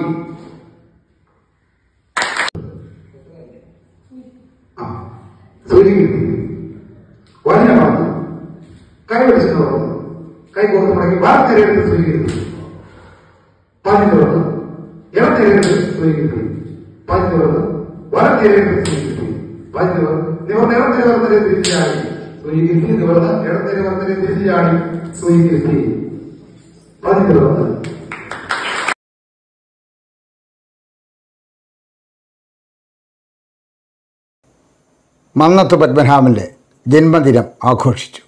സൂചിക്കുന്നു വന്നെ വന്നു കൈ പിടിച്ചു തുറന്നു കൈ കൊടുത്ത് മടങ്ങി വാർത്തരെടുത്ത് സൂചിക്കുന്നു പറഞ്ഞു തുറന്നു ഇടത്തിരെടുത്ത് സൂചിക്കുന്നു പറഞ്ഞു തുറന്നു വലത്തിരെടുത്ത് സൂചിക്കുന്നു പറഞ്ഞു തുറന്നു നിവർന്ന് ഇടത്തിരെ വർത്തരെ തിരിച്ചാടി സൂചിക്കുന്നു നിവർന്ന് ഇടത്തിരെ വർത്തരെ തിരിച്ചാടി സൂചിക്കുന്നു പറഞ്ഞു തുറന്നു മന്നത്ത് പത്മനാഭന്റെ ജന്മദിനം ആഘോഷിച്ചു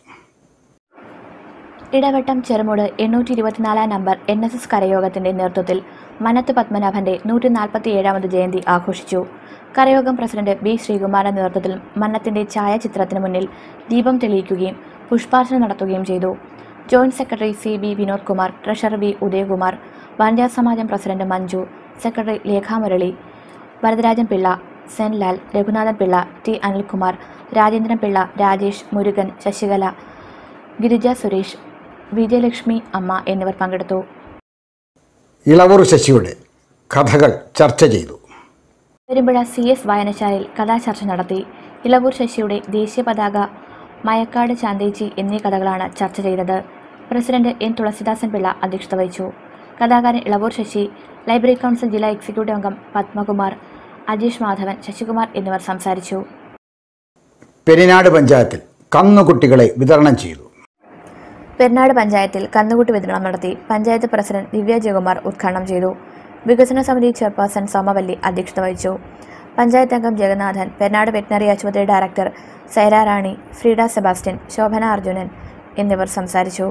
ഇടവട്ടം ചെറുമുട് എണ്ണൂറ്റി ഇരുപത്തിനാലാം നമ്പർ എൻ എസ് എസ് കരയോഗത്തിന്റെ നേതൃത്വത്തിൽ മനത്ത് പത്മനാഭന്റെ നൂറ്റി നാൽപ്പത്തി ഏഴാമത് ജയന്തി ആഘോഷിച്ചു കരയോഗം പ്രസിഡന്റ് ബി ശ്രീകുമാറിന്റെ നേതൃത്വത്തിൽ മന്നത്തിന്റെ ഛായാചിത്രത്തിന് മുന്നിൽ ദീപം തെളിയിക്കുകയും പുഷ്പാർച്ചന നടത്തുകയും ചെയ്തു joint secretary C B Vinod Kumar treasurer V Udayakumar വനിതാ സമാജം president Manju secretary Lekhamurali Varadarajan Pillai Senlal Raghunathan Pillai T Anilkumar Rajendran Pillai Rajesh Murugan Sasikala Girija Suresh Vijayalakshmi അമ്മ എന്നിവർ പങ്കെടുത്തു ഇളവൂർ ശശിയുടെ കഥകൾ ചർച്ച ചെയ്തു പെരുമ്പുഴ സി എസ് വായനശാലയിൽ കഥാചർച്ച നടത്തി ഇളവൂർ ശശിയുടെ ദേശീയ പതാക മയക്കാട് ചാന്തേച്ചി എന്നീ കഥകളാണ് ചർച്ച ചെയ്തത് പ്രസിഡന്റ് എൻ തുളസിദാസൻ പിള്ള അധ്യക്ഷത വഹിച്ചു കഥാകാരൻ ഇളവൂർ ശശി ലൈബ്രറി കൗൺസിൽ ജില്ലാ എക്സിക്യൂട്ടീവ് അംഗം പത്മകുമാർ അജീഷ് മാധവൻ ശശികുമാർ എന്നിവർ സംസാരിച്ചു പെരിനാട് പഞ്ചായത്തിൽ കന്നുകുട്ടികളെ വിതരണം ചെയ്തു പെരുന്നാട് പഞ്ചായത്തിൽ കന്നുകുട്ടി വിതരണം നടത്തി പഞ്ചായത്ത് പ്രസിഡന്റ് ദിവ്യ ജയകുമാർ ഉദ്ഘാടനം ചെയ്തു വികസന സമിതി ചെയർപേഴ്സൺ സോമവല്ലി അധ്യക്ഷത വഹിച്ചു പഞ്ചായത്ത് അംഗം ജഗന്നാഥൻ പെരുന്നാട് വെറ്റിനറി ആശുപത്രി director Saira Rani Freeda Sebastian Shobhana Arjunan എന്നിവർ സംസാരിച്ചു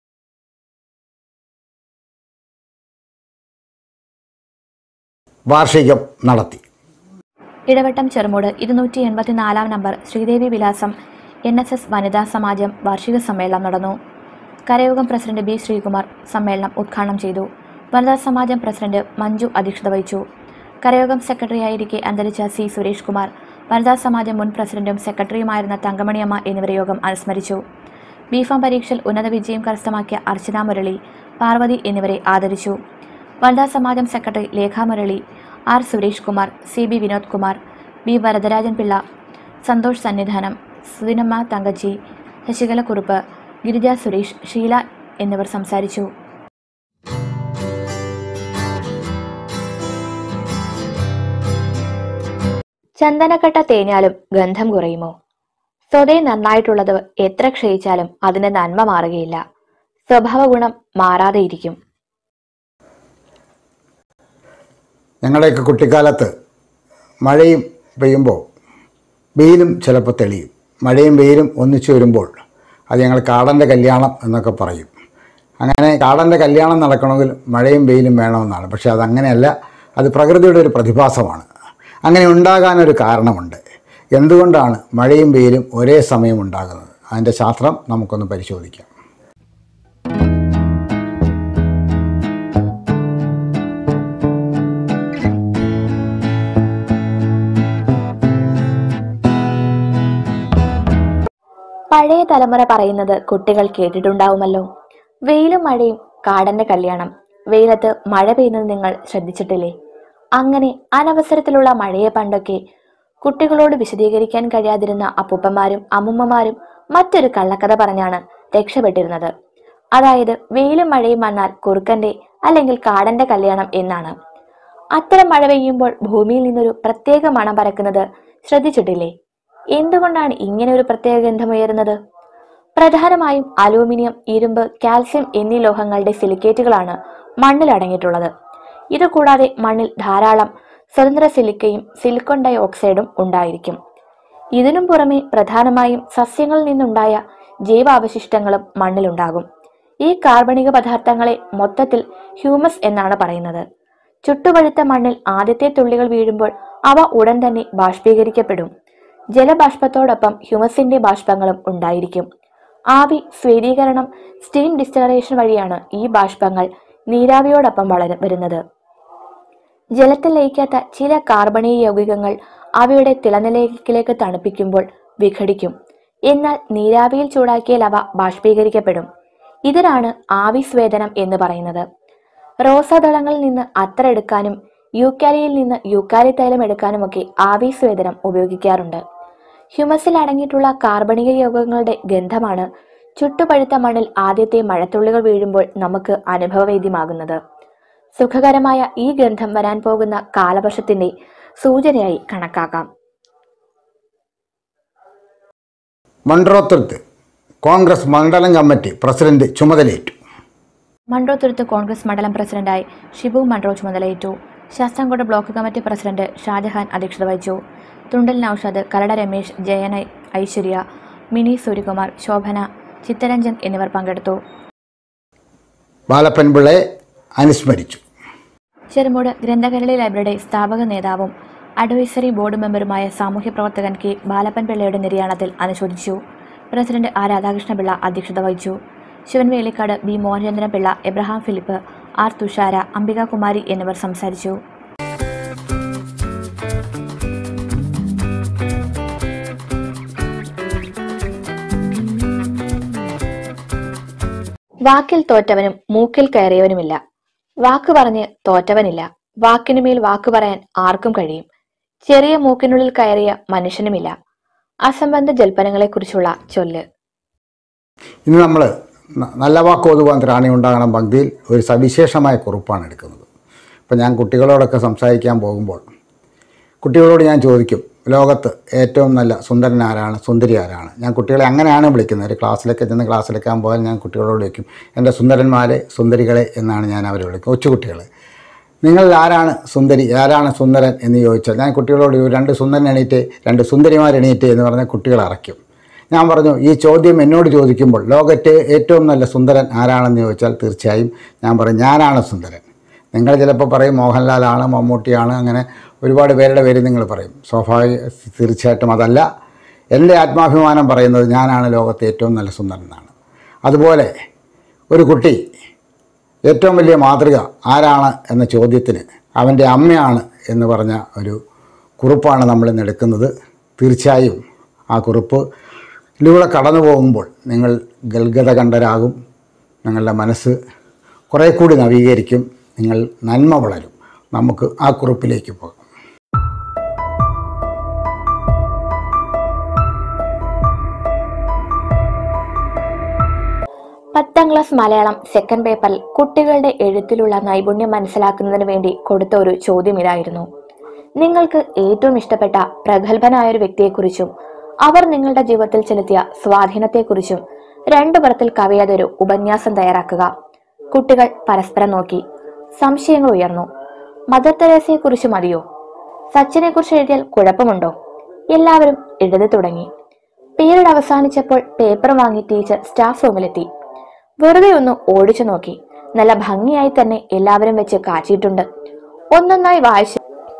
വാർഷികം നടത്തി ഇടവട്ടം ചെറുമൂട് ഇരുന്നൂറ്റി എൺപത്തിനാലാം നമ്പർ ശ്രീദേവി വിലാസം എൻ എസ് എസ് വനിതാ സമാജം വാർഷിക സമ്മേളനം നടന്നു കരയോഗം പ്രസിഡന്റ് ബി ശ്രീകുമാർ സമ്മേളനം ഉദ്ഘാടനം ചെയ്തു വനിതാ സമാജം പ്രസിഡന്റ് മഞ്ജു അധ്യക്ഷത വഹിച്ചു കരയോഗം സെക്രട്ടറിയായിരിക്കെ അന്തരിച്ച സി സുരേഷ് കുമാർ വനിതാ സമാജം മുൻ പ്രസിഡന്റും സെക്രട്ടറിയുമായിരുന്ന തങ്കമണിയമ്മ എന്നിവരെ യോഗം അനുസ്മരിച്ചു ബിഫാം പരീക്ഷയിൽ ഉന്നത വിജയം കരസ്ഥമാക്കിയ അർച്ചന മുരളി പാർവതി എന്നിവരെ ആദരിച്ചു വനിതാ സമാജം secretary Lekha Murali R Suresh Kumar C B Vinod Kumar B Varadarajan Pillai Santhosh Sannidhanam Sudinamma Thankachi Sasikala Kurup Girija Suresh Sheela എന്നിവർ സംസാരിച്ചു ചന്ദനക്കട്ട തേഞ്ഞാലും ഗന്ധം കുറയുമോ സ്വതേ നന്നായിട്ടുള്ളത് എത്ര ക്ഷയിച്ചാലും അതിന്റെ നന്മ മാറുകയില്ല സ്വഭാവ ഗുണം മാറാതെയിരിക്കും ഞങ്ങളുടെയൊക്കെ കുട്ടിക്കാലത്ത് മഴയും പെയ്യുമ്പോൾ വെയിലും ചിലപ്പോൾ തെളിയും മഴയും വെയിലും ഒന്നിച്ചു വരുമ്പോൾ അത് ഞങ്ങൾ കാടൻ്റെ കല്യാണം എന്നൊക്കെ പറയും അങ്ങനെ കാടൻ്റെ കല്യാണം നടക്കണമെങ്കിൽ മഴയും വെയിലും വേണമെന്നാണ് പക്ഷേ അതങ്ങനെയല്ല അത് പ്രകൃതിയുടെ ഒരു പ്രതിഭാസമാണ് അങ്ങനെ ഉണ്ടാകാനൊരു കാരണമുണ്ട് എന്തുകൊണ്ടാണ് മഴയും വെയിലും ഒരേ സമയം ഉണ്ടാകുന്നത് അതിൻ്റെ ശാസ്ത്രം നമുക്കൊന്ന് പരിശോധിക്കാം പഴയ തലമുറ പറയുന്നത് കുട്ടികൾ കേട്ടിട്ടുണ്ടാവുമല്ലോ വെയിലും മഴയും കാടന്റെ കല്യാണം വെയിലത്ത് മഴ പെയ്യുന്നത് നിങ്ങൾ ശ്രദ്ധിച്ചിട്ടില്ലേ അങ്ങനെ അനവസരത്തിലുള്ള മഴയെ പണ്ടൊക്കെ കുട്ടികളോട് വിശദീകരിക്കാൻ കഴിയാതിരുന്ന അപ്പൂപ്പന്മാരും അമ്മുമ്മമാരും മറ്റൊരു കള്ളക്കഥ പറഞ്ഞാണ് രക്ഷപ്പെട്ടിരുന്നത് അതായത് വെയിലും മഴയും വന്നാൽ കുറുക്കന്റെ അല്ലെങ്കിൽ കാടന്റെ കല്യാണം എന്നാണ് അത്തരം മഴ പെയ്യുമ്പോൾ ഭൂമിയിൽ നിന്നൊരു പ്രത്യേക മണം പരക്കുന്നത് ശ്രദ്ധിച്ചിട്ടില്ലേ എന്തുകൊണ്ടാണ് ഇങ്ങനെ ഒരു പ്രത്യേക ഗന്ധമുയരുന്നത് പ്രധാനമായും അലൂമിനിയം ഇരുമ്പ് കാൽസ്യം എന്നീ ലോഹങ്ങളുടെ സിലിക്കേറ്റുകളാണ് മണ്ണിൽ അടങ്ങിയിട്ടുള്ളത് ഇത് കൂടാതെ മണ്ണിൽ ധാരാളം സ്വതന്ത്ര സിലിക്കയും സിലിക്കോൺ ഡൈ ഓക്സൈഡും ഉണ്ടായിരിക്കും ഇതിനും പുറമെ പ്രധാനമായും സസ്യങ്ങളിൽ നിന്നുണ്ടായ ജൈവാവശിഷ്ടങ്ങളും മണ്ണിലുണ്ടാകും ഈ കാർബണിക പദാർത്ഥങ്ങളെ മൊത്തത്തിൽ ഹ്യൂമസ് എന്നാണ് പറയുന്നത് ചുട്ടുപഴുത്ത മണ്ണിൽ ആദ്യത്തെ തുള്ളികൾ വീഴുമ്പോൾ അവ ഉടൻ തന്നെ ബാഷ്പീകരിക്കപ്പെടും ജലബാഷ്പത്തോടൊപ്പം ഹ്യൂമസിന്റെ ബാഷ്പങ്ങളും ഉണ്ടായിരിക്കും ആവി സ്വേദീകരണം സ്റ്റീം ഡിസ്റ്റലറേഷൻ വഴിയാണ് ഈ ബാഷ്പങ്ങൾ നീരാവിയോടൊപ്പം വളര വരുന്നത് ജലത്തിൽ ലയിക്കാത്ത ചില കാർബണീയ യൗഗികങ്ങൾ അവയുടെ തിളനിലയിലേക്ക് തണുപ്പിക്കുമ്പോൾ വിഘടിക്കും എന്നാൽ നീരാവിയിൽ ചൂടാക്കിയാൽ അവ ബാഷ്പീകരിക്കപ്പെടും ഇതിനാണ് ആവിസ്വേദനം എന്ന് പറയുന്നത് റോസാദളങ്ങളിൽ നിന്ന് അത്തർ എടുക്കാനും യൂക്കാലിയിൽ നിന്ന് യൂക്കാലി തൈലം എടുക്കാനുമൊക്കെ ആവിസ്വേദനം ഉപയോഗിക്കാറുണ്ട് ഹ്യൂമസിൽ അടങ്ങിയിട്ടുള്ള കാർബണിക യൗഗങ്ങളുടെ ഗന്ധമാണ് ചുട്ടുപഴുത്ത മണ്ണിൽ ആദ്യത്തെ മഴത്തുള്ളികൾ വീഴുമ്പോൾ നമുക്ക് അനുഭവവേദ്യമാകുന്നത് സുഖകരമായ ഈ ഗന്ധം വരാൻ പോകുന്ന കാലവർഷത്തിന്റെ സൂചനയായി കണക്കാക്കാം മൺട്രോത്തുരുത്ത് കോൺഗ്രസ് മണ്ഡലം കമ്മിറ്റി പ്രസിഡന്റ് ചുമതലയേറ്റു മൺട്രോത്തുരുത്ത് കോൺഗ്രസ് മണ്ഡലം പ്രസിഡന്റായി ഷിബു മൺട്രോ ചുമതലയേറ്റു Sasthamkotta block committee president Shajahan അധ്യക്ഷത വഹിച്ചു തുണ്ടൽ നൌഷാദ് കരട രമേശ് ജയന ഐശ്വര്യ മിനി സൂര്യകുമാർ ശോഭന ചിത്തരഞ്ജൻ എന്നിവർ പങ്കെടുത്തു ബാലപ്പൻപിള്ളയെ അനുസ്മരിച്ചു ചെറുമൂട് ഗ്രന്ഥകരളി ലൈബ്രറിയുടെ സ്ഥാപക നേതാവും അഡ്വൈസറി ബോർഡ് മെമ്പറുമായ സാമൂഹ്യ പ്രവർത്തകൻ കെ ബാലപ്പൻ പിള്ളയുടെ നിര്യാണത്തിൽ അനുശോചിച്ചു പ്രസിഡന്റ് ആർ രാധാകൃഷ്ണപിള്ള അധ്യക്ഷത വഹിച്ചു Shivan Velikkad B Mohanachandran Pillai Abraham Philip R Thushara Ambikakumari എന്നിവർ സംസാരിച്ചു വാക്കിൽ തോറ്റവനും മൂക്കിൽ കയറിയവനുമില്ല വാക്ക് പറഞ്ഞ് തോറ്റവനില്ല വാക്കിനുമേൽ വാക്ക് പറയാൻ ആർക്കും കഴിയും ചെറിയ മൂക്കിനുള്ളിൽ കയറിയ മനുഷ്യനുമില്ല അസംബന്ധ ജൽപ്പനങ്ങളെക്കുറിച്ചുള്ള ചൊല്ല് ഇന്ന് നമ്മൾ നല്ല വാക്കോതുവാൻ ത്രാണി ഉണ്ടാകണം പങ്ക്തിയിൽ ഒരു സവിശേഷമായ കുറിപ്പാണ് എടുക്കുന്നത് ഇപ്പം ഞാൻ കുട്ടികളോടൊക്കെ സംസാരിക്കാൻ പോകുമ്പോൾ കുട്ടികളോട് ഞാൻ ചോദിക്കും ലോകത്ത് ഏറ്റവും നല്ല സുന്ദരൻ ആരാണ് സുന്ദരി ആരാണ് ഞാൻ കുട്ടികളെ അങ്ങനെയാണ് വിളിക്കുന്നത് ഒരു ക്ലാസ്സിലൊക്കെ ചെന്ന് ക്ലാസ്സിലെക്കാൻ പോയാൽ ഞാൻ കുട്ടികളോട് വയ്ക്കും എൻ്റെ സുന്ദരന്മാരെ സുന്ദരികളെ എന്നാണ് ഞാൻ അവരെ വിളിക്കുക കൊച്ചുകുട്ടികളെ നിങ്ങളിൽ ആരാണ് സുന്ദരി ആരാണ് സുന്ദരൻ എന്ന് ചോദിച്ചാൽ ഞാൻ കുട്ടികളോട് ചോദിക്കും, രണ്ട് സുന്ദരൻ എണീറ്റ് രണ്ട് സുന്ദരിമാർ എണീറ്റ് എന്ന് പറഞ്ഞാൽ കുട്ടികൾ അറയ്ക്കും ഞാൻ പറഞ്ഞു ഈ ചോദ്യം എന്നോട് ചോദിക്കുമ്പോൾ ലോകത്തെ ഏറ്റവും നല്ല സുന്ദരൻ ആരാണെന്ന് ചോദിച്ചാൽ തീർച്ചയായും ഞാൻ പറയും ഞാനാണ് സുന്ദരൻ നിങ്ങൾ ചിലപ്പോൾ പറയും മോഹൻലാലാണ് മമ്മൂട്ടിയാണ് അങ്ങനെ ഒരുപാട് പേരുടെ പേര് നിങ്ങൾ പറയും സ്വാഭാവിക തീർച്ചയായിട്ടും അതല്ല എൻ്റെ ആത്മാഭിമാനം പറയുന്നത് ഞാനാണ് ലോകത്തെ ഏറ്റവും നല്ല സുന്ദരൻ എന്നാണ് അതുപോലെ ഒരു കുട്ടി ഏറ്റവും വലിയ മാതൃക ആരാണ് എന്ന ചോദ്യത്തിന് അവൻ്റെ അമ്മയാണ് എന്ന് പറഞ്ഞ ഒരു കുറിപ്പാണ് നമ്മളിന്ന് എടുക്കുന്നത് തീർച്ചയായും ആ കുറിപ്പ് ഇതിലൂടെ കടന്നു പോകുമ്പോൾ നിങ്ങൾ ഗൽഗത കണ്ടരാകും നിങ്ങളുടെ മനസ്സ് കുറേ കൂടി നവീകരിക്കും നിങ്ങൾ നന്മ വളരും നമുക്ക് ആ കുറിപ്പിലേക്ക് പോകാം പത്താം ക്ലാസ് മലയാളം സെക്കൻഡ് പേപ്പറിൽ കുട്ടികളുടെ എഴുത്തിലുള്ള നൈപുണ്യം മനസ്സിലാക്കുന്നതിന് വേണ്ടി കൊടുത്ത ഒരു ചോദ്യം ഇതായിരുന്നു നിങ്ങൾക്ക് ഏറ്റവും ഇഷ്ടപ്പെട്ട പ്രഗത്ഭനായ ഒരു വ്യക്തിയെക്കുറിച്ചും അവർ നിങ്ങളുടെ ജീവിതത്തിൽ ചെലുത്തിയ സ്വാധീനത്തെക്കുറിച്ചും രണ്ടു പുറത്തിൽ കവിയാതൊരു ഉപന്യാസം തയ്യാറാക്കുക കുട്ടികൾ പരസ്പരം നോക്കി സംശയങ്ങൾ ഉയർന്നു മദർ തെരേസയെക്കുറിച്ച് മതിയോ സച്ചിനെ കുറിച്ച് എഴുതിയാൽ കുഴപ്പമുണ്ടോ എല്ലാവരും എഴുതി തുടങ്ങി പീരീഡ് അവസാനിച്ചപ്പോൾ പേപ്പർ വാങ്ങി ടീച്ചർ സ്റ്റാഫ് റൂമിലെത്തി വെറുതെ ഒന്ന് ഓടിച്ചു നോക്കി നല്ല ഭംഗിയായി തന്നെ എല്ലാവരും വെച്ച് കാച്ചിയിട്ടുണ്ട് ഒന്നൊന്നായി വായിച്ച്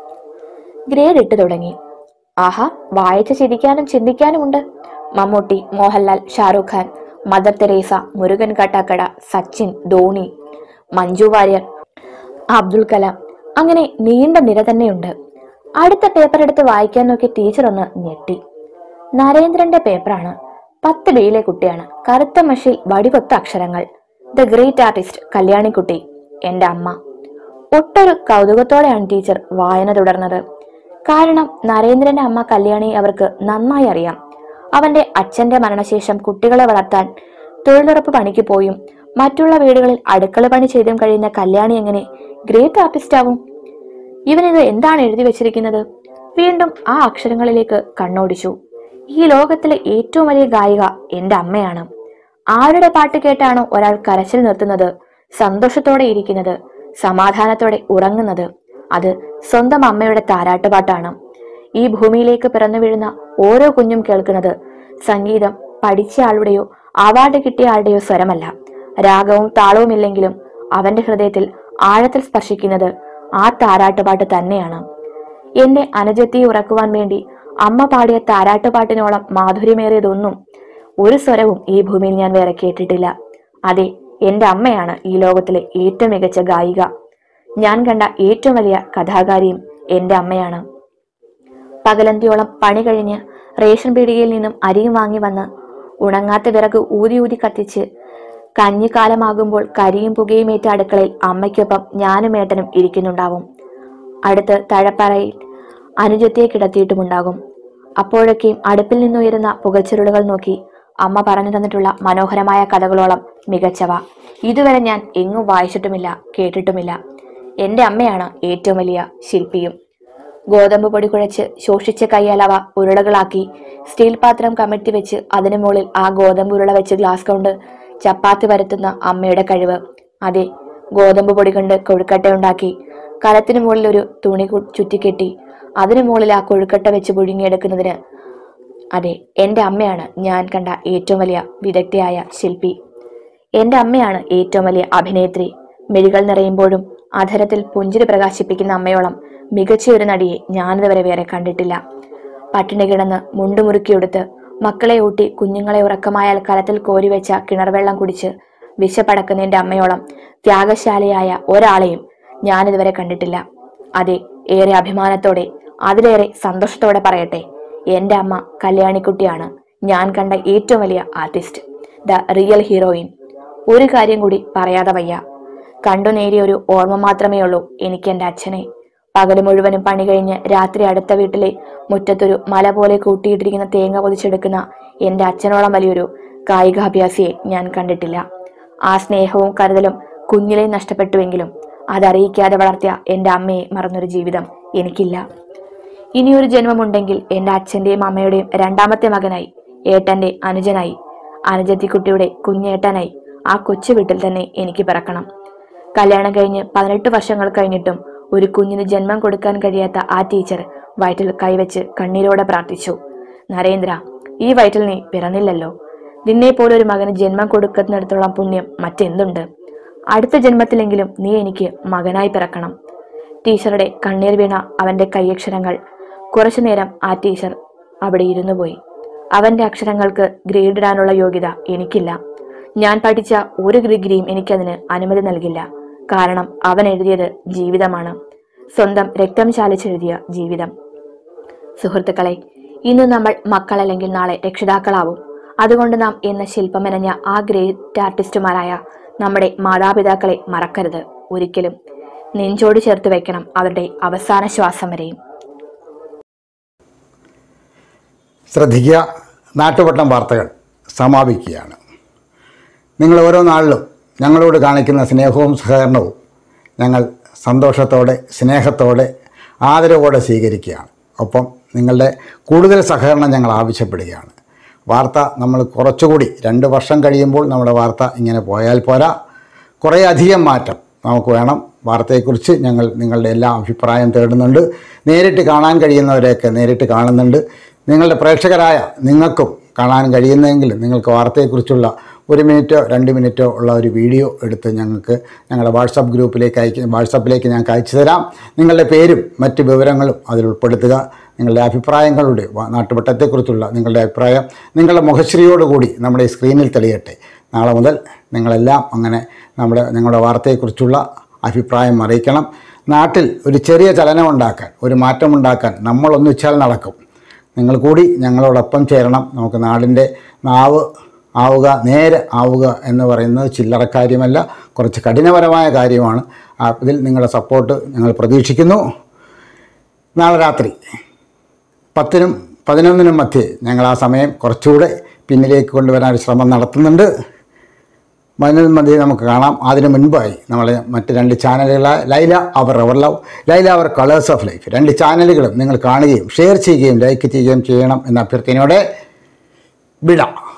ഗ്രേഡ് ഇട്ട് തുടങ്ങി ആഹാ വായിച്ച് ചിരിക്കാനും ചിന്തിക്കാനുമുണ്ട് മമ്മൂട്ടി മോഹൻലാൽ ഷാറൂഖ് ഖാൻ മദർ തെരേസ മുരുകൻ കാട്ടാക്കട സച്ചിൻ ധോണി മഞ്ജു വാര്യർ അബ്ദുൽ കലാം അങ്ങനെ നീണ്ട നിര തന്നെയുണ്ട് അടുത്ത പേപ്പർ എടുത്ത് വായിക്കാൻ നോക്കിയ ടീച്ചർ ഒന്ന് ഞെട്ടി നരേന്ദ്രന്റെ പേപ്പറാണ് പത്ത് ബിയിലെ കുട്ടിയാണ് കറുത്ത മഷിൽ വടിവൊത്ത അക്ഷരങ്ങൾ ദ ഗ്രേറ്റ് ആർട്ടിസ്റ്റ് കല്യാണിക്കുട്ടി എന്റെ അമ്മ ഒട്ടൊരു കൗതുകത്തോടെയാണ് ടീച്ചർ വായന തുടർന്നത് കാരണം നരേന്ദ്രന്റെ അമ്മ കല്യാണി അവർക്ക് നന്നായി അറിയാം അവന്റെ അച്ഛന്റെ മരണശേഷം കുട്ടികളെ വളർത്താൻ തൊഴിലുറപ്പ് പണിക്ക് പോയും മറ്റുള്ള വീടുകളിൽ അടുക്കള പണി ചെയ്തും കഴിയുന്ന കല്യാണി എങ്ങനെ ഗ്രേറ്റ് ആർട്ടിസ്റ്റ് ആവും ഇവനിത് എന്താണ് എഴുതി വെച്ചിരിക്കുന്നത് വീണ്ടും ആ അക്ഷരങ്ങളിലേക്ക് കണ്ണോടിച്ചു ഈ ലോകത്തിലെ ഏറ്റവും വലിയ ഗായിക എന്റെ അമ്മയാണ് ആരുടെ പാട്ട് കേട്ടാണോ ഒരാൾ കരച്ചിൽ നിർത്തുന്നത് സന്തോഷത്തോടെ ഇരിക്കുന്നത് സമാധാനത്തോടെ ഉറങ്ങുന്നത് അത് സ്വന്തം അമ്മയുടെ താരാട്ടുപാട്ടാണ് ഈ ഭൂമിയിലേക്ക് പിറന്നു വീഴുന്ന ഓരോ കുഞ്ഞും കേൾക്കുന്നത് സംഗീതം പഠിച്ച ആളുടെയോ അവാർഡ് കിട്ടിയ ആളുടെയോ സ്വരമല്ല രാഗവും താളവും ഇല്ലെങ്കിലും അവന്റെ ഹൃദയത്തിൽ ആഴത്തിൽ സ്പർശിക്കുന്നത് ആ താരാട്ടുപാട്ട് തന്നെയാണ് എന്റെ അനുജത്തിയെ ഉറക്കുവാൻ വേണ്ടി അമ്മ പാടിയ താരാട്ടുപാട്ടിനോളം മാധുര്യമേറിയതൊന്നും ഒരു സ്വരവും ഈ ഭൂമിയിൽ ഞാൻ വേറെ കേട്ടിട്ടില്ല അതെ എന്റെ അമ്മയാണ് ഈ ലോകത്തിലെ ഏറ്റവും മികച്ച ഗായിക ഞാൻ കണ്ട ഏറ്റവും വലിയ കഥാകാരിയും എന്റെ അമ്മയാണ് പകലന്തിയോളം പണി കഴിഞ്ഞ് റേഷൻ പീടികയിൽ നിന്നും അരിയും വാങ്ങി വന്ന് ഉണങ്ങാത്ത വിറക് ഊതി ഊതി കത്തിച്ച് കഞ്ഞിക്കാലമാകുമ്പോൾ കരിയും പുകയും ഏറ്റ അടുക്കളയിൽ അമ്മയ്ക്കൊപ്പം ഞാനും ഏട്ടനും ഇരിക്കുന്നുണ്ടാവും അടുത്ത് തഴപ്പറയിൽ അനുജത്തെ കിടത്തിയിട്ടുമുണ്ടാകും അപ്പോഴൊക്കെയും അടുപ്പിൽ നിന്നുയരുന്ന പുകച്ചുരുളുകൾ നോക്കി അമ്മ പറഞ്ഞു തന്നിട്ടുള്ള മനോഹരമായ കഥകളോളം മികച്ചവ ഇതുവരെ ഞാൻ എങ്ങും വായിച്ചിട്ടുമില്ല കേട്ടിട്ടുമില്ല എന്റെ അമ്മയാണ് ഏറ്റവും വലിയ ശില്പിയും ഗോതമ്പ് പൊടി കുഴച്ച് ശോഷിച്ച കൈയാലവ ഉരുളകളാക്കി സ്റ്റീൽ പാത്രം കമഴ്ത്തി വെച്ച് അതിനു മുകളിൽ ആ ഗോതമ്പ് ഉരുള വെച്ച് ഗ്ലാസ് കൊണ്ട് ചപ്പാത്തി പരത്തുന്ന അമ്മയുടെ കഴിവ് അതെ ഗോതമ്പ് പൊടി കൊണ്ട് കൊഴുക്കട്ട ഉണ്ടാക്കി കലത്തിന് മുകളിൽ ഒരു തുണി കു- ചുറ്റിക്കെട്ടി അതിനു മുകളിൽ ആ കൊഴുക്കട്ട വെച്ച് പുഴുങ്ങിയെടുക്കുന്നതിന് അതെ എന്റെ അമ്മയാണ് ഞാൻ കണ്ട ഏറ്റവും വലിയ വിദഗ്ധയായ ശില്പി എന്റെ അമ്മയാണ് ഏറ്റവും വലിയ അഭിനേത്രി മിഴികൾ നിറയുമ്പോഴും അധരത്തിൽ പുഞ്ചിരി പ്രകാശിപ്പിക്കുന്ന അമ്മയോളം മികച്ച ഒരു നടിയെ ഞാനിതുവരെ വേറെ കണ്ടിട്ടില്ല പട്ടിണി കിടന്ന് മുണ്ടുമുറുക്കിയെടുത്ത് മക്കളെ ഊട്ടി കുഞ്ഞുങ്ങളെ ഉറക്കമായാൽ കലത്തിൽ കോരിവെച്ച കിണർവെള്ളം കുടിച്ച് വിശപ്പടക്കുന്ന എന്റെ അമ്മയോളം ത്യാഗശാലിയായ ഒരാളെയും ഞാനിതുവരെ കണ്ടിട്ടില്ല അതെ ഏറെ അഭിമാനത്തോടെ അതിലേറെ സന്തോഷത്തോടെ പറയട്ടെ എന്റെ അമ്മ കല്യാണിക്കുട്ടിയാണ് ഞാൻ കണ്ട ഏറ്റവും വലിയ ആർട്ടിസ്റ്റ് ദ റിയൽ ഹീറോയിൻ ഒരു കാര്യം കൂടി പറയാതെ വയ്യ കണ്ടു നേരിയ ഒരു ഓർമ്മ മാത്രമേ ഉള്ളൂ എനിക്ക് എൻ്റെ അച്ഛനെ പകല് മുഴുവനും പണി കഴിഞ്ഞ് രാത്രി അടുത്ത വീട്ടിലെ മുറ്റത്തൊരു മല പോലെ കൂട്ടിയിട്ടിരിക്കുന്ന തേങ്ങ പൊതിച്ചെടുക്കുന്ന എൻ്റെ അച്ഛനോളം വലിയൊരു കായികാഭ്യാസിയെ ഞാൻ കണ്ടിട്ടില്ല ആ സ്നേഹവും കരുതലും കുഞ്ഞിലെ നഷ്ടപ്പെട്ടുവെങ്കിലും അതറിയിക്കാതെ വളർത്തിയ എൻ്റെ അമ്മയെ മറന്നൊരു ജീവിതം എനിക്കില്ല ഇനിയൊരു ജന്മമുണ്ടെങ്കിൽ എൻ്റെ അച്ഛൻ്റെയും അമ്മയുടെയും രണ്ടാമത്തെ മകനായി ഏട്ടൻ്റെ അനുജനായി അനുജത്തിക്കുട്ടിയുടെ കുഞ്ഞേട്ടനായി ആ കൊച്ചു വീട്ടിൽ തന്നെ എനിക്ക് പിറക്കണം കല്യാണം കഴിഞ്ഞ് പതിനെട്ട് വർഷങ്ങൾ കഴിഞ്ഞിട്ടും ഒരു കുഞ്ഞിന് ജന്മം കൊടുക്കാൻ കഴിയാത്ത ആ ടീച്ചർ വയറ്റിൽ കൈവച്ച് കണ്ണീരോടെ പ്രാർത്ഥിച്ചു നരേന്ദ്ര ഈ വയറ്റിൽ നീ പിറന്നില്ലല്ലോ നിന്നെ പോലെ ഒരു മകന് ജന്മം കൊടുക്കുന്നിടത്തോളം പുണ്യം മറ്റെന്തുണ്ട് അടുത്ത ജന്മത്തിലെങ്കിലും നീ എനിക്ക് മകനായി പിറക്കണം ടീച്ചറുടെ കണ്ണീർ വീണ അവന്റെ കൈയക്ഷരങ്ങൾ കുറച്ചു നേരം ആ ടീച്ചർ അവിടെ ഇരുന്നു പോയി അവന്റെ അക്ഷരങ്ങൾക്ക് ഗ്രേഡ് ഇടാനുള്ള യോഗ്യത എനിക്കില്ല ഞാൻ പഠിച്ച ഒരു ഡിഗ്രിയും എനിക്കതിന് അനുമതി നൽകില്ല കാരണം അവൻ എഴുതിയത് ജീവിതമാണ് സ്വന്തം രക്തം ചാലിച്ചെഴുതിയ ജീവിതം സുഹൃത്തുക്കളെ ഇന്ന് നമ്മൾ മക്കളല്ലെങ്കിൽ നാളെ രക്ഷിതാക്കളാവും അതുകൊണ്ട് നാം എന്ന ശില്പമെനഞ്ഞ ആ ഗ്രേറ്റ് ആർട്ടിസ്റ്റുമാരായ നമ്മുടെ മാതാപിതാക്കളെ മറക്കരുത് ഒരിക്കലും നെഞ്ചോട് ചേർത്ത് വെക്കണം അവരുടെ അവസാന ശ്വാസം വരെയും ശ്രദ്ധിക്കുക നാട്ടുവട്ടം വാർത്തകൾ സമാപിക്കുകയാണ് നിങ്ങൾ ഓരോ നാളിലും ഞങ്ങളോട് കാണിക്കുന്ന സ്നേഹവും സഹകരണവും ഞങ്ങൾ സന്തോഷത്തോടെ സ്നേഹത്തോടെ ആദരവോടെ സ്വീകരിക്കുകയാണ് ഒപ്പം നിങ്ങളുടെ കൂടുതൽ സഹകരണം ഞങ്ങൾ ആവശ്യപ്പെടുകയാണ് വാർത്ത നമ്മൾ കുറച്ചുകൂടി രണ്ട് വർഷം കഴിയുമ്പോൾ നമ്മുടെ വാർത്ത ഇങ്ങനെ പോയാൽ പോരാ കുറേ അധികം മാറ്റം നമുക്ക് വേണം വാർത്തയെക്കുറിച്ച് ഞങ്ങൾ നിങ്ങളുടെ എല്ലാ അഭിപ്രായം തേടുന്നുണ്ട് നേരിട്ട് കാണാൻ കഴിയുന്നവരെയൊക്കെ നേരിട്ട് കാണുന്നുണ്ട് നിങ്ങളുടെ പ്രേക്ഷകരായ നിങ്ങൾക്കും കാണാൻ കഴിയുന്നെങ്കിൽ നിങ്ങൾക്ക് വാർത്തയെക്കുറിച്ചുള്ള ഒരു മിനിറ്റോ രണ്ട് മിനിറ്റോ ഉള്ള ഒരു വീഡിയോ എടുത്ത് ഞങ്ങൾക്ക് ഞങ്ങളുടെ വാട്സപ്പ് ഗ്രൂപ്പിലേക്ക് അയക്ക വാട്സപ്പിലേക്ക് ഞങ്ങൾക്ക് അയച്ചു തരാം നിങ്ങളുടെ പേരും മറ്റ് വിവരങ്ങളും അതിൽ ഉൾപ്പെടുത്തുക നിങ്ങളുടെ അഭിപ്രായങ്ങളുടെ വ- നാട്ടുവട്ടത്തെക്കുറിച്ചുള്ള നിങ്ങളുടെ അഭിപ്രായം നിങ്ങളുടെ മുഖശ്രീയോടുകൂടി നമ്മുടെ ഈ സ്ക്രീനിൽ തെളിയട്ടെ നാളെ മുതൽ നിങ്ങളെല്ലാം അങ്ങനെ നമ്മുടെ നിങ്ങളുടെ വാർത്തയെക്കുറിച്ചുള്ള അഭിപ്രായം അറിയിക്കണം നാട്ടിൽ ഒരു ചെറിയ ചലനം ഉണ്ടാക്കാൻ ഒരു മാറ്റമുണ്ടാക്കാൻ നമ്മൾ ഒന്നിച്ചാൽ നടക്കും നിങ്ങൾ കൂടി ഞങ്ങളോടൊപ്പം ചേരണം നമുക്ക് നാടിൻ്റെ നാവ് ആവുക നേരെ ആവുക എന്ന് പറയുന്നത് ചില്ലറ കാര്യമല്ല കുറച്ച് കഠിനപരമായ കാര്യമാണ് ആ, ഇതിൽ നിങ്ങളുടെ സപ്പോർട്ട് ഞങ്ങൾ പ്രതീക്ഷിക്കുന്നു നാളെ രാത്രി പത്തിനും പതിനൊന്നിനും മധ്യേ ഞങ്ങൾ ആ സമയം കുറച്ചുകൂടെ പിന്നിലേക്ക് കൊണ്ടുവരാൻ ഒരു ശ്രമം നടത്തുന്നുണ്ട് പതിനൊന്ന് മധ്യേ നമുക്ക് കാണാം അതിനു മുൻപായി നമ്മളെ മറ്റ് രണ്ട് ചാനലുകളായ ലൈല അവർ അവർ ലവ് ലൈല അവർ കളേഴ്സ് ഓഫ് ലൈഫ് രണ്ട് ചാനലുകളും നിങ്ങൾ കാണുകയും ഷെയർ ചെയ്യുകയും ലൈക്ക് ചെയ്യുകയും ചെയ്യണം എന്ന അഭ്യർത്ഥനയോടെ വിടാം